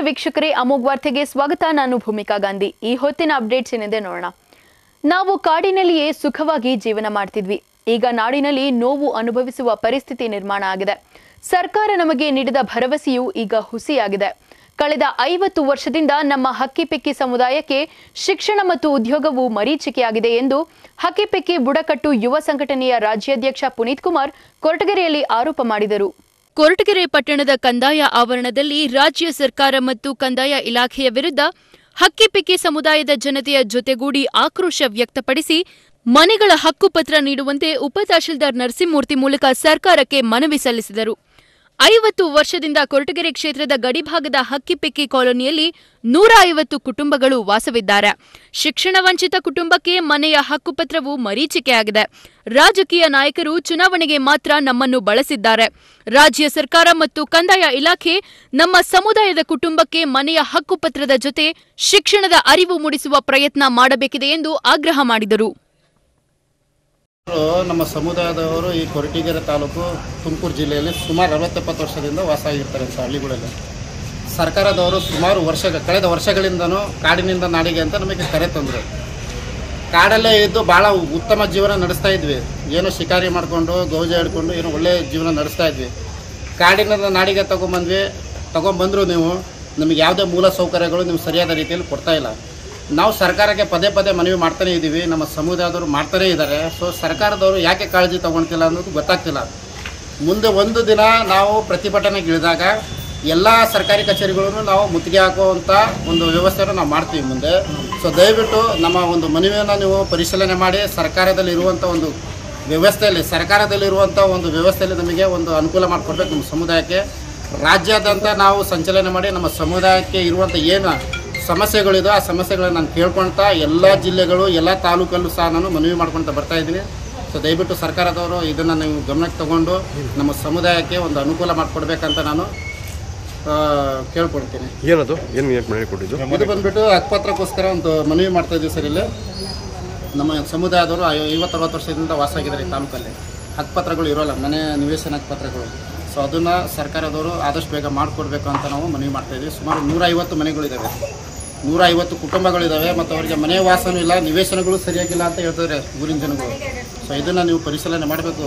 ವೀಕ್ಷಕರೇ ಅಮೋಘ್ ವಾರ್ತೆಗೆ ಸ್ವಾಗತ ನಾನು ಭೂಮಿಕಾ ಗಾಂಧಿ ಈ ಹೊತ್ತಿನ ಅಪ್ಡೇಟ್ಸ್ ಏನಿದೆ ನೋಡೋಣ ನಾವು ಕಾಡಿನಲ್ಲಿಯೇ ಸುಖವಾಗಿ ಜೀವನ ಮಾಡ್ತಿದ್ವಿ ಈಗ ನಾಡಿನಲ್ಲಿ ನೋವು ಅನುಭವಿಸುವ ಪರಿಸ್ಥಿತಿ ನಿರ್ಮಾಣ ಆಗಿದೆ ಸರ್ಕಾರ ನಮಗೆ ನೀಡಿದ ಭರವಸೆಯು ಈಗ ಹುಸಿಯಾಗಿದೆ ಕಳೆದ ಐವತ್ತು ವರ್ಷದಿಂದ ನಮ್ಮ ಹಕ್ಕಿಪೆಕ್ಕಿ ಸಮುದಾಯಕ್ಕೆ ಶಿಕ್ಷಣ ಮತ್ತು ಉದ್ಯೋಗವು ಮರೀಚಿಕೆಯಾಗಿದೆ ಎಂದು ಹಕ್ಕಿಪೆಕ್ಕಿ ಬುಡಕಟ್ಟು ಯುವ ಸಂಘಟನೆಯ ರಾಜ್ಯಾಧ್ಯಕ್ಷ ಪುನೀತ್ ಕುಮಾರ್ ಕೊರಟಗೆರೆಯಲ್ಲಿ ಆರೋಪ ಮಾಡಿದರು ಕೊರಟಗೆರೆ ಪಟ್ಟಣದ ಕಂದಾಯ ಆವರಣದಲ್ಲಿ ರಾಜ್ಯ ಸರ್ಕಾರ ಮತ್ತು ಕಂದಾಯ ಇಲಾಖೆಯ ವಿರುದ್ಧ ಹಕ್ಕಿಪಿಕ್ಕಿ ಸಮುದಾಯದ ಜನತೆಯ ಜೊತೆಗೂಡಿ ಆಕ್ರೋಶ ವ್ಯಕ್ತಪಡಿಸಿ ಮನೆಗಳ ಹಕ್ಕುಪತ್ರ ನೀಡುವಂತೆ ಉಪ ತಹಶೀಲ್ದಾರ್ ನರಸಿಂಹಮೂರ್ತಿ ಮೂಲಕ ಸರ್ಕಾರಕ್ಕೆ ಮನವಿ ಸಲ್ಲಿಸಿದರು ಐವತ್ತು ವರ್ಷದಿಂದ ಕೊರಟಗೆರೆ ಕ್ಷೇತ್ರದ ಗಡಿಭಾಗದ ಹಕ್ಕಿಪೆಕ್ಕಿ ಕಾಲೋನಿಯಲ್ಲಿ ನೂರ ಐವತ್ತು ಕುಟುಂಬಗಳು ವಾಸವಿದ್ದಾರೆ ಶಿಕ್ಷಣ ವಂಚಿತ ಕುಟುಂಬಕ್ಕೆ ಮನೆಯ ಹಕ್ಕುಪತ್ರವು ಮರೀಚಿಕೆಯಾಗಿದೆ ರಾಜಕೀಯ ನಾಯಕರು ಚುನಾವಣೆಗೆ ಮಾತ್ರ ನಮ್ಮನ್ನು ಬಳಸಿದ್ದಾರೆ ರಾಜ್ಯ ಸರ್ಕಾರ ಮತ್ತು ಕಂದಾಯ ಇಲಾಖೆ ನಮ್ಮ ಸಮುದಾಯದ ಕುಟುಂಬಕ್ಕೆ ಮನೆಯ ಹಕ್ಕುಪತ್ರದ ಜೊತೆ ಶಿಕ್ಷಣದ ಅರಿವು ಮೂಡಿಸುವ ಪ್ರಯತ್ನ ಮಾಡಬೇಕಿದೆ ಎಂದು ಆಗ್ರಹ ಮಾಡಿದರು ಅವರು ನಮ್ಮ ಸಮುದಾಯದವರು ಈ ಕೊರಟಗೆರೆ ತಾಲೂಕು ತುಮಕೂರು ಜಿಲ್ಲೆಯಲ್ಲಿ ಸುಮಾರು ಅರವತ್ತೆಪ್ಪತ್ತು ವರ್ಷದಿಂದ ವಾಸ ಆಗಿರ್ತಾರೆ ಸರ್ ಹಳ್ಳಿಗಳಲ್ಲಿ ಸರ್ಕಾರದವರು ಸುಮಾರು ವರ್ಷ ಕಳೆದ ವರ್ಷಗಳಿಂದನೂ ಕಾಡಿನಿಂದ ನಾಡಿಗೆ ಅಂತ ನಮಗೆ ಕರೆ ತಂದರು ಕಾಡಲ್ಲೇ ಇದ್ದು ಭಾಳ ಉತ್ತಮ ಜೀವನ ನಡೆಸ್ತಾ ಇದ್ವಿ ಏನೋ ಶಿಕಾರಿ ಮಾಡಿಕೊಂಡು ಗೌಜ ಹಿಡ್ಕೊಂಡು ಏನೋ ಒಳ್ಳೆಯ ಜೀವನ ನಡೆಸ್ತಾ ಇದ್ವಿ ಕಾಡಿನಿಂದ ನಾಡಿಗೆ ತೊಗೊಂಬಂದ್ವಿ ತೊಗೊಂಬಂದರು ನೀವು ನಮಗೆ ಯಾವುದೇ ಮೂಲ ಸೌಕರ್ಯಗಳು ನೀವು ಸರಿಯಾದ ರೀತಿಯಲ್ಲಿ ಕೊಡ್ತಾ ಇಲ್ಲ ನಾವು ಸರ್ಕಾರಕ್ಕೆ ಪದೇ ಪದೇ ಮನವಿ ಮಾಡ್ತಾನೇ ಇದ್ದೀವಿ ನಮ್ಮ ಸಮುದಾಯದವರು ಮಾಡ್ತಾನೇ ಇದ್ದಾರೆ ಸೊ ಸರ್ಕಾರದವರು ಯಾಕೆ ಕಾಳಜಿ ತೊಗೊಳ್ತಿಲ್ಲ ಅನ್ನೋದು ಗೊತ್ತಾಗ್ತಿಲ್ಲ ಮುಂದೆ ಒಂದು ದಿನ ನಾವು ಪ್ರತಿಭಟನೆಗೆ ಇಳಿದಾಗ ಎಲ್ಲ ಸರ್ಕಾರಿ ಕಚೇರಿಗಳನ್ನು ನಾವು ಮುತ್ತಿಗೆ ಹಾಕುವಂಥ ಒಂದು ವ್ಯವಸ್ಥೆಯನ್ನು ನಾವು ಮಾಡ್ತೀವಿ ಮುಂದೆ ಸೊ ದಯವಿಟ್ಟು ನಮ್ಮ ಒಂದು ಮನವಿಯನ್ನು ನೀವು ಪರಿಶೀಲನೆ ಮಾಡಿ ಸರ್ಕಾರದಲ್ಲಿ ಇರುವಂಥ ಒಂದು ವ್ಯವಸ್ಥೆಯಲ್ಲಿ ಸರ್ಕಾರದಲ್ಲಿರುವಂಥ ಒಂದು ವ್ಯವಸ್ಥೆಯಲ್ಲಿ ನಮಗೆ ಒಂದು ಅನುಕೂಲ ಮಾಡಿಕೊಡ್ಬೇಕು ನಮ್ಮ ಸಮುದಾಯಕ್ಕೆ ರಾಜ್ಯಾದ್ಯಂತ ನಾವು ಸಂಚಲನೆ ಮಾಡಿ ನಮ್ಮ ಸಮುದಾಯಕ್ಕೆ ಇರುವಂಥ ಏನು ಸಮಸ್ಯೆಗಳಿದೆ ಆ ಸಮಸ್ಯೆಗಳನ್ನ ನಾನು ಕೇಳ್ಕೊಳ್ತಾ ಎಲ್ಲ ಜಿಲ್ಲೆಗಳು ಎಲ್ಲ ತಾಲೂಕಲ್ಲೂ ಸಹ ನಾನು ಮನವಿ ಮಾಡ್ಕೊಳ್ತಾ ಬರ್ತಾ ಇದ್ದೀನಿ ಸೊ ದಯವಿಟ್ಟು ಸರ್ಕಾರದವರು ಇದನ್ನು ನೀವು ಗಮನಕ್ಕೆ ತಗೊಂಡು ನಮ್ಮ ಸಮುದಾಯಕ್ಕೆ ಒಂದು ಅನುಕೂಲ ಮಾಡಿಕೊಡ್ಬೇಕಂತ ನಾನು ಆ, ಕೇಳ್ಕೊಳ್ತೀನಿ ಏನದು ಏನು ಏನು ಮನೆ ಕೊಟ್ಟಿದ್ದು ಇದು ಬಂದ್ಬಿಟ್ಟು ಹಕ್ಕುಪತ್ರಕ್ಕೋಸ್ಕರ ಒಂದು ಮನವಿ ಮಾಡ್ತಾ ಇದ್ದೀವಿ ಸರ್ ಇಲ್ಲಿ ನಮ್ಮ ಸಮುದಾಯದವರು ಐವತ್ತರವತ್ತು ವರ್ಷದಿಂದ ವಾಸ ಆಗಿದ್ದಾರೆ ಈ ತಾಲೂಕಲ್ಲಿ ಹಕ್ಕುಪತ್ರಗಳು ಇರೋಲ್ಲ ಮನೆ ನಿವೇಶನ ಹಕ್ಕುಪತ್ರಗಳು ಸೊ ಅದನ್ನು ಸರ್ಕಾರದವರು ಆದಷ್ಟು ಬೇಗ ಮಾಡಿಕೊಡ್ಬೇಕು ಅಂತ ನಾವು ಮನವಿ ಮಾಡ್ತಾ ಇದ್ದೀವಿ ಸುಮಾರು ನೂರ ಐವತ್ತು ಮನೆಗಳಿದ್ದಾವೆ ನೂರ ಐವತ್ತು ಕುಟುಂಬಗಳಿದ್ದಾವೆ ಮತ್ತು ಅವರಿಗೆ ಮನೆ ವಾಸನೂ ಇಲ್ಲ ನಿವೇಶನಗಳು ಸರಿಯಾಗಿಲ್ಲ ಅಂತ ಹೇಳ್ತಾರೆ ಊರಿನ ಜನಗಳು ಸೊ ಇದನ್ನು ನೀವು ಪರಿಶೀಲನೆ ಮಾಡಬೇಕು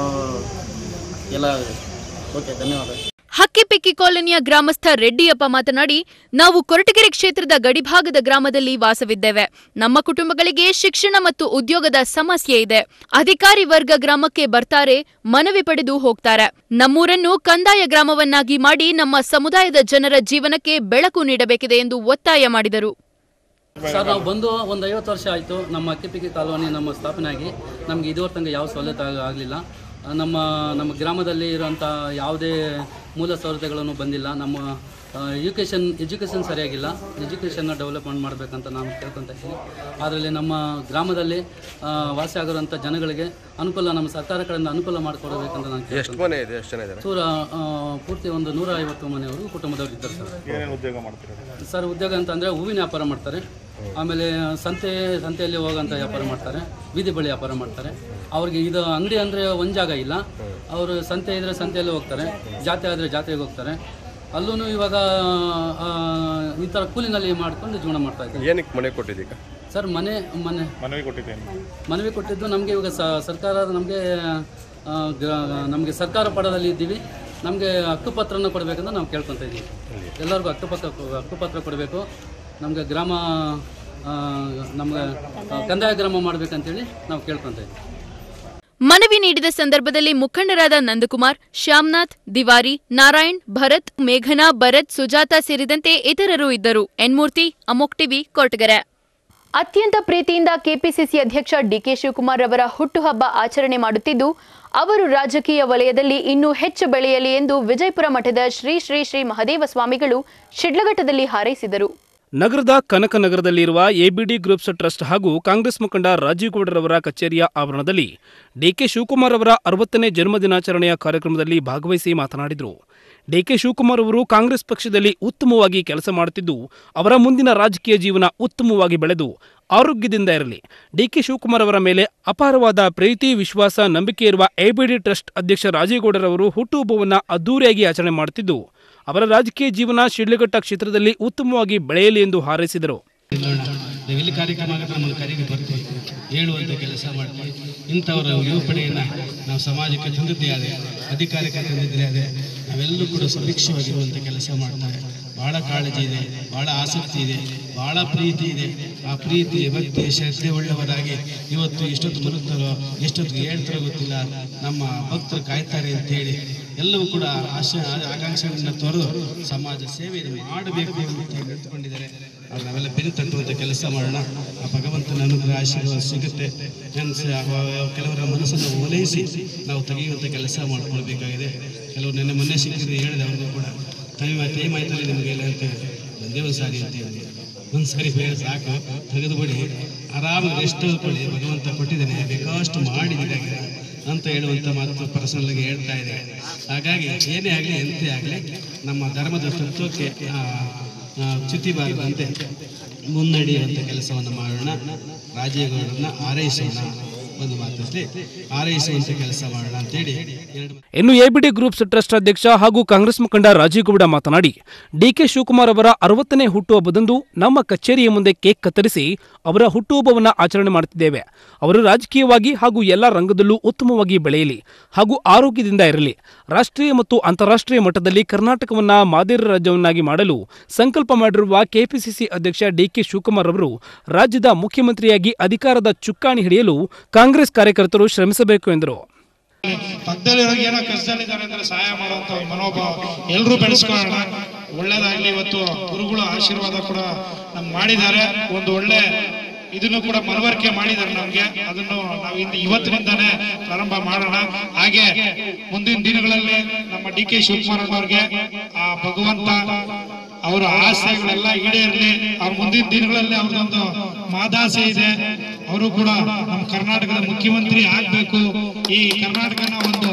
ಎಲ್ಲ ಓಕೆ ಧನ್ಯವಾದ ಹಕ್ಕಿಪಿಕ್ಕಿ ಕಾಲೋನಿಯ ಗ್ರಾಮಸ್ಥ ರೆಡ್ಡಿಯಪ್ಪ ಮಾತನಾಡಿ ನಾವು ಕೊರಟಗೆರೆ ಕ್ಷೇತ್ರದ ಗಡಿಭಾಗದ ಗ್ರಾಮದಲ್ಲಿ ವಾಸವಿದ್ದೇವೆ ನಮ್ಮ ಕುಟುಂಬಗಳಿಗೆ ಶಿಕ್ಷಣ ಮತ್ತು ಉದ್ಯೋಗದ ಸಮಸ್ಯೆ ಇದೆ ಅಧಿಕಾರಿ ವರ್ಗ ಗ್ರಾಮಕ್ಕೆ ಬರ್ತಾರೆ ಮನವಿ ಪಡೆದು ಹೋಗ್ತಾರೆ ನಮ್ಮೂರನ್ನು ಕಂದಾಯ ಗ್ರಾಮವನ್ನಾಗಿ ಮಾಡಿ ನಮ್ಮ ಸಮುದಾಯದ ಜನರ ಜೀವನಕ್ಕೆ ಬೆಳಕು ನೀಡಬೇಕಿದೆ ಎಂದು ಒತ್ತಾಯ ಮಾಡಿದರು ಸರ್ ನಾವು ಬಂದು ಒಂದು ಐವತ್ತು ವರ್ಷ ಆಯಿತು ನಮ್ಮ ಅಕ್ಕಿಪಿಕ್ಕಿ ಕಾಲೋನಿ ನಮ್ಮ ಸ್ಥಾಪನೆ ಆಗಿ ನಮಗೆ ಇದುವರೆಗೆ ತನಕ ಯಾವ ಸವಲತ್ತು ಆಗ- ಆಗಲಿಲ್ಲ ನಮ್ಮ ನಮ್ಮ ಗ್ರಾಮದಲ್ಲಿ ಇರುವಂಥ ಯಾವುದೇ ಮೂಲ ಸೌಲಭ್ಯಗಳನ್ನು ಬಂದಿಲ್ಲ ನಮ್ಮ ಎಜುಕೇಷನ್ ಎಜುಕೇಷನ್ ಸರಿಯಾಗಿಲ್ಲ ಎಜುಕೇಷನ್ನ ಡೆವಲಪ್ಮೆಂಟ್ ಮಾಡಬೇಕಂತ ನಾನು ಕೇಳ್ಕೊತ ಇದ್ದೀನಿ ಅದರಲ್ಲಿ ನಮ್ಮ ಗ್ರಾಮದಲ್ಲಿ ಆ, ವಾಸಿ ಆಗಿರುವಂಥ ಜನಗಳಿಗೆ ಅನುಕೂಲ ನಮ್ಮ ಸರ್ಕಾರ ಕಡೆಯಿಂದ ಅನುಕೂಲ ಮಾಡಿಕೊಡಬೇಕಂತ ನಾನು ಎಷ್ಟು ಕೇಳ್ಕೊಂತ ಮನೆ ಇದೆ ಎಷ್ಟು ಜನ ಇದ್ದಾರೆ ಸೂರ ಆ, ಪೂರ್ತಿ ಒಂದು ನೂರ ಐವತ್ತು ಮನೆಯವರು ಕುಟುಂಬದವರು ಇದ್ದಾರೆ ಸರ್ ಸರ್ ಉದ್ಯೋಗ ಅಂತಂದರೆ ಹೂವಿನ ವ್ಯಾಪಾರ ಮಾಡ್ತಾರೆ ಆಮೇಲೆ ಸಂತೆ ಸಂತೆಯಲ್ಲಿ ಹೋಗೋಂಥ ವ್ಯಾಪಾರ ಮಾಡ್ತಾರೆ ಬೀದಿ ಬಳಿ ವ್ಯಾಪಾರ ಮಾಡ್ತಾರೆ ಅವ್ರಿಗೆ ಇದು ಅಂಗಡಿ ಅಂದರೆ ಒಂದು ಜಾಗ ಇಲ್ಲ ಅವರು ಸಂತೆ ಇದ್ದರೆ ಸಂತೆಯಲ್ಲಿ ಹೋಗ್ತಾರೆ ಜಾತ್ರೆ ಆದರೆ ಜಾತ್ರೆಗೆ ಹೋಗ್ತಾರೆ ಅಲ್ಲೂ ಇವಾಗ ಆ, ಈ ಥರ ಕೂಲಿನಲ್ಲಿ ಮಾಡ್ಕೊಂಡು ಜೀವನ ಮಾಡ್ತಾ ಇದ್ದಾರೆ ಏನಕ್ಕೆ ಮನೆ ಕೊಟ್ಟಿದ್ದೀಗ ಸರ್ ಮನೆ ಮನೆ ಮನವಿ ಕೊಟ್ಟಿದ್ದೇನೆ ಮನವಿ ಕೊಟ್ಟಿದ್ದು ನಮಗೆ ಇವಾಗ ಸ- ಸರ್ಕಾರ ನಮಗೆ ನಮಗೆ ಸರ್ಕಾರ ಪಡದಲ್ಲಿ ಇದ್ದೀವಿ ನಮಗೆ ಹಕ್ಕುಪತ್ರನ ಕೊಡಬೇಕಂತ ನಾವು ಕೇಳ್ಕೊತ ಇದ್ದೀವಿ ಎಲ್ಲರಿಗೂ ಹಕ್ಕುಪತ್ರ ಹಕ್ಕುಪತ್ರ ಕೊಡಬೇಕು ನಮಗೆ ಗ್ರಾಮ ಆ, ನಮ್ಗೆ ಆ, ಕಂದಾಯ ಗ್ರಾಮ ಮಾಡಬೇಕಂತೇಳಿ ನಾವು ಕೇಳ್ಕೊತ ಇದ್ದೀವಿ ಮನವಿ ನೀಡಿದ ಸಂದರ್ಭದಲ್ಲಿ ಮುಖಂಡರಾದ ನಂದಕುಮಾರ್ ಶ್ಯಾಮ್ನಾಥ್ ದಿವಾರಿ ನಾರಾಯಣ್ ಭರತ್ ಮೇಘನಾ ಭರತ್ ಸುಜಾತ ಸೇರಿದಂತೆ ಇತರರು ಇದ್ದರು ಎನ್ಮೂರ್ತಿ ಅಮೋಕ್ ಟಿವಿ ಕೊರಟಗೆರೆ ಅತ್ಯಂತ ಪ್ರೀತಿಯಿಂದ ಕೆಪಿಸಿಸಿ ಅಧ್ಯಕ್ಷ ಡಿಕೆ ಶಿವಕುಮಾರ್ ಅವರ ಹುಟ್ಟುಹಬ್ಬ ಆಚರಣೆ ಮಾಡುತ್ತಿದ್ದು ಅವರು ರಾಜಕೀಯ ವಲಯದಲ್ಲಿ ಇನ್ನೂ ಹೆಚ್ಚು ಬೆಳೆಯಲಿ ಎಂದು ವಿಜಯಪುರ ಮಠದ ಶ್ರೀ ಶ್ರೀ ಶ್ರೀ ಮಹದೇವ ಸ್ವಾಮಿಗಳು ಶಿಡ್ಲಘಟ್ಟದಲ್ಲಿ ಹಾರೈಸಿದರು ನಗರದ ಕನಕನಗರದಲ್ಲಿರುವ ಎಬಿಡಿ ಗ್ರೂಪ್ಸ್ ಟ್ರಸ್ಟ್ ಹಾಗೂ ಕಾಂಗ್ರೆಸ್ ಮುಖಂಡ ರಾಜೀವ್ ಗೌಡರವರ ಕಚೇರಿಯ ಆವರಣದಲ್ಲಿ ಡಿಕೆ ಶಿವಕುಮಾರ್ ಅವರ ಅರವತ್ತನೇ ಜನ್ಮದಿನಾಚರಣೆಯ ಕಾರ್ಯಕ್ರಮದಲ್ಲಿ ಭಾಗವಹಿಸಿ ಮಾತನಾಡಿದರು ಡಿಕೆ ಶಿವಕುಮಾರ್ ಅವರು ಕಾಂಗ್ರೆಸ್ ಪಕ್ಷದಲ್ಲಿ ಉತ್ತಮವಾಗಿ ಕೆಲಸ ಮಾಡುತ್ತಿದ್ದು ಅವರ ಮುಂದಿನ ರಾಜಕೀಯ ಜೀವನ ಉತ್ತಮವಾಗಿ ಬೆಳೆದು ಆರೋಗ್ಯದಿಂದ ಇರಲಿ ಡಿಕೆ ಶಿವಕುಮಾರ್ ಅವರ ಮೇಲೆ ಅಪಾರವಾದ ಪ್ರೀತಿ ವಿಶ್ವಾಸ ನಂಬಿಕೆ ಇರುವ ಎಬಿಡಿ ಟ್ರಸ್ಟ್ ಅಧ್ಯಕ್ಷ ರಾಜೇಗೌಡರವರು ಹುಟ್ಟುಹಬ್ಬವನ್ನು ಅದ್ದೂರಿಯಾಗಿ ಆಚರಣೆ ಮಾಡುತ್ತಿದ್ದು ಅವರ ರಾಜಕೀಯ ಜೀವನ ಶಿಡ್ಲಘಟ್ಟ ಕ್ಷೇತ್ರದಲ್ಲಿ ಉತ್ತಮವಾಗಿ ಬೆಳೆಯಲಿ ಎಂದು ಹಾರೈಸಿದರು ನೋಡೋಣ ನಾವು ಎಲ್ಲಿ ಕಾರ್ಯಕ್ರಮ ಆಗುತ್ತೆ ನಮ್ಮನ್ನು ಕರೆಗೆ ಬರ್ತೀವಿ ಹೇಳುವಂಥ ಕೆಲಸ ಮಾಡ್ತೀವಿ ಇಂಥವರ ಯುವಪಡೆಯನ್ನು ನಾವು ಸಮಾಜಕ್ಕೆ ತಂದಿದ್ದೇ ಅದೇ ಅಧಿಕಾರಕ್ಕೆ ತಂದಿದ್ದೇ ಅದೇ ನಾವೆಲ್ಲರೂ ಕೂಡ ಸುಭಿಕ್ಷವಾಗಿರುವಂಥ ಕೆಲಸ ಮಾಡ್ತಾರೆ ಭಾಳ ಕಾಳಜಿ ಇದೆ ಭಾಳ ಆಸಕ್ತಿ ಇದೆ ಭಾಳ ಪ್ರೀತಿ ಇದೆ ಆ ಪ್ರೀತಿ ಭಕ್ತಿ ಶ್ರದ್ಧೆ ಉಳ್ಳವರಾಗಿ ಇವತ್ತು ಎಷ್ಟೊತ್ತು ಮರುತ್ತಾರೋ ಎಷ್ಟೊತ್ತಿಗೆ ಹೇಳ್ತಾರೋ ಗೊತ್ತಿಲ್ಲ ನಮ್ಮ ಭಕ್ತರು ಕಾಯ್ತಾರೆ ಅಂತೇಳಿ ಎಲ್ಲವೂ ಕೂಡ ಆಶೆ ಆಕಾಂಕ್ಷೆಗಳನ್ನು ತೊರೆದು ಸಮಾಜ ಸೇವೆಯನ್ನು ಮಾಡಬೇಕು ಅಂತ ನಿಂತ್ಕೊಂಡಿದ್ದಾರೆ ಅದು ನಾವೆಲ್ಲ ಬೆನ್ನು ತಟ್ಟುವಂಥ ಕೆಲಸ ಮಾಡೋಣ ಆ ಭಗವಂತನ ಅನುಗ್ರಹ ಆಶೀರ್ವಾದ ಸಿಗುತ್ತೆ ಅನ್ಸ ಕೆಲವರ ಮನಸ್ಸನ್ನು ಓಲೈಸಿ ನಾವು ತೆಗೆಯುವಂಥ ಕೆಲಸ ಮಾಡ್ಕೊಳ್ಬೇಕಾಗಿದೆ ಕೆಲವರು ನೆನ್ನೆ ಮೊನ್ನೆ ಸಿಕ್ಕಿದ್ರೆ ಹೇಳಿದೆ ಅವ್ರಿಗೂ ಕೂಡ ಟೈಮ್ ಟೈಮ್ ಆಯ್ತಲ್ಲ ನಿಮಗೆಲ್ಲ ಅಂತ ಒಂದೇ ಒಂದು ಸಾರಿ ಅಂತ ಹೇಳಿದೆ ಒಂದು ಸಾರಿ ಬೇರೆ ಸಾಕು ತೆಗೆದು ಬಿಡಿ ಆರಾಮಾಗಿ ರೆಸ್ಟ್ ಕೊಡಿ ಭಗವಂತ ಕೊಟ್ಟಿದ್ದಾನೆ ಬೇಕಷ್ಟು ಮಾಡಿದ್ದೀರಾಗಿದೆ ಅಂತ ಹೇಳುವಂಥ ಮಾತು ಪರ್ಸನಲ್ಗೆ ಹೇಳ್ತಾ ಇದೆ ಹಾಗಾಗಿ ಏನೇ ಆಗಲಿ ಎಂತೆ ಆಗಲಿ ನಮ್ಮ ಧರ್ಮದ ತತ್ವಕ್ಕೆ ಆ, ಆ, ಚ್ಯುತಿಬಾರದಂತೆ ಮುನ್ನಡೆಯುವಂಥ ಕೆಲಸವನ್ನು ಮಾಡೋಣ ರಾಜೇಗೌಡರನ್ನ ಆರೈಸೋಣ ಒಂದು ಮಾತಲ್ಲಿ ಆರೈಸುವಂಥ ಕೆಲಸ ಮಾಡೋಣ ಅಂತೇಳಿ ಎರಡು ಇನ್ನು ಎಬಿಡಿ ಗ್ರೂಪ್ಸ್ ಟ್ರಸ್ಟ್ ಅಧ್ಯಕ್ಷ ಹಾಗೂ ಕಾಂಗ್ರೆಸ್ ಮುಖಂಡ ರಾಜೀವ್ ಗೌಡ ಮಾತನಾಡಿ ಡಿಕೆ ಶಿವಕುಮಾರ್ ಅವರ ಅರವತ್ತನೇ ಹುಟ್ಟುಹಬ್ಬದಂದು ನಮ್ಮ ಕಚೇರಿಯ ಮುಂದೆ ಕೇಕ್ ಕತ್ತರಿಸಿ ಅವರ ಹುಟ್ಟುಹಬ್ಬವನ್ನು ಆಚರಣೆ ಮಾಡುತ್ತಿದ್ದೇವೆ ಅವರು ರಾಜಕೀಯವಾಗಿ ಹಾಗೂ ಎಲ್ಲ ರಂಗದಲ್ಲೂ ಉತ್ತಮವಾಗಿ ಬೆಳೆಯಲಿ ಹಾಗೂ ಆರೋಗ್ಯದಿಂದ ಇರಲಿ ರಾಷ್ಟ್ರೀಯ ಮತ್ತು ಅಂತಾರಾಷ್ಟ್ರೀಯ ಮಟ್ಟದಲ್ಲಿ ಕರ್ನಾಟಕವನ್ನ ಮಾದರಿ ರಾಜ್ಯವನ್ನಾಗಿ ಮಾಡಲು ಸಂಕಲ್ಪ ಮಾಡಿರುವ ಕೆಪಿಸಿಸಿ ಅಧ್ಯಕ್ಷ ಡಿಕೆ ಶಿವಕುಮಾರ್ ಅವರು ರಾಜ್ಯದ ಮುಖ್ಯಮಂತ್ರಿಯಾಗಿ ಅಧಿಕಾರದ ಚುಕ್ಕಾಣಿ ಹಿಡಿಯಲು ಕಾಂಗ್ರೆಸ್ ಕಾರ್ಯಕರ್ತರು ಶ್ರಮಿಸಬೇಕು ಎಂದರು ಪಕ್ಕದಲ್ಲಿರೋರಿಗೆ ಏನೋ ಕಷ್ಟದಲ್ಲಿದ್ದಾರೆ ಅಂದ್ರೆ ಸಹಾಯ ಮಾಡುವಂತ ಒಂದು ಮನೋಭಾವ ಎಲ್ಲರೂ ಬೆಳೆಸ್ಕೊಳ್ಳೋಣ ಒಳ್ಳೇದಾಗ್ಲಿ ಇವತ್ತು ಗುರುಗಳ ಆಶೀರ್ವಾದ ಕೂಡ ನಮ್ಗೆ ಮಾಡಿದ್ದಾರೆ ಒಂದು ಒಳ್ಳೆ ಇದನ್ನು ಕೂಡ ಮನವರಿಕೆ ಮಾಡಿದ್ದಾರೆ ನಮ್ಗೆ ಅದನ್ನು ನಾವು ಇಂದ ಇವತ್ತಿನಿಂದಾನೇ ಪ್ರಾರಂಭ ಮಾಡೋಣ ಹಾಗೆ ಮುಂದಿನ ದಿನಗಳಲ್ಲಿ ನಮ್ಮ ಡಿ ಕೆ ಶಿವಕುಮಾರ್ ಅವರಿಗೆ ಆ ಭಗವಂತ ಅವರ ಆಸೆಗಳೆಲ್ಲ ಈಡೇರಲಿ ಅವ್ರ ಮುಂದಿನ ದಿನಗಳಲ್ಲಿ ಅವ್ರದೊಂದು ಮಾದಾಸೆ ಇದೆ ಅವರು ಕೂಡ ನಮ್ಮ ಕರ್ನಾಟಕದ ಮುಖ್ಯಮಂತ್ರಿ ಆಗ್ಬೇಕು ಈ ಕರ್ನಾಟಕನ ಒಂದು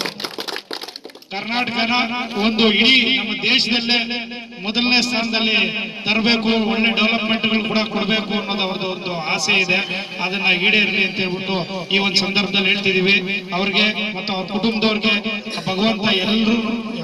ಕರ್ನಾಟಕನ ಒಂದು ಇಡೀ ನಮ್ಮ ದೇಶದಲ್ಲೇ ಮೊದಲನೇ ಸ್ಥಾನದಲ್ಲಿ ತರಬೇಕು ಒಳ್ಳೆ ಡೆವಲಪ್ಮೆಂಟ್ಗಳು ಕೂಡ ಕೊಡಬೇಕು ಅನ್ನೋದು ಅವ್ರದ್ದು ಒಂದು ಆಸೆ ಇದೆ ಅದನ್ನ ಈಡೇರಲಿ ಅಂತ ಹೇಳ್ಬಿಟ್ಟು ಈ ಒಂದು ಸಂದರ್ಭದಲ್ಲಿ ಹೇಳ್ತಿದೀವಿ ಅವ್ರಿಗೆ ಮತ್ತು ಅವ್ರ ಕುಟುಂಬದವ್ರಿಗೆ ಆ ಭಗವಂತ ಎಲ್ಲರೂ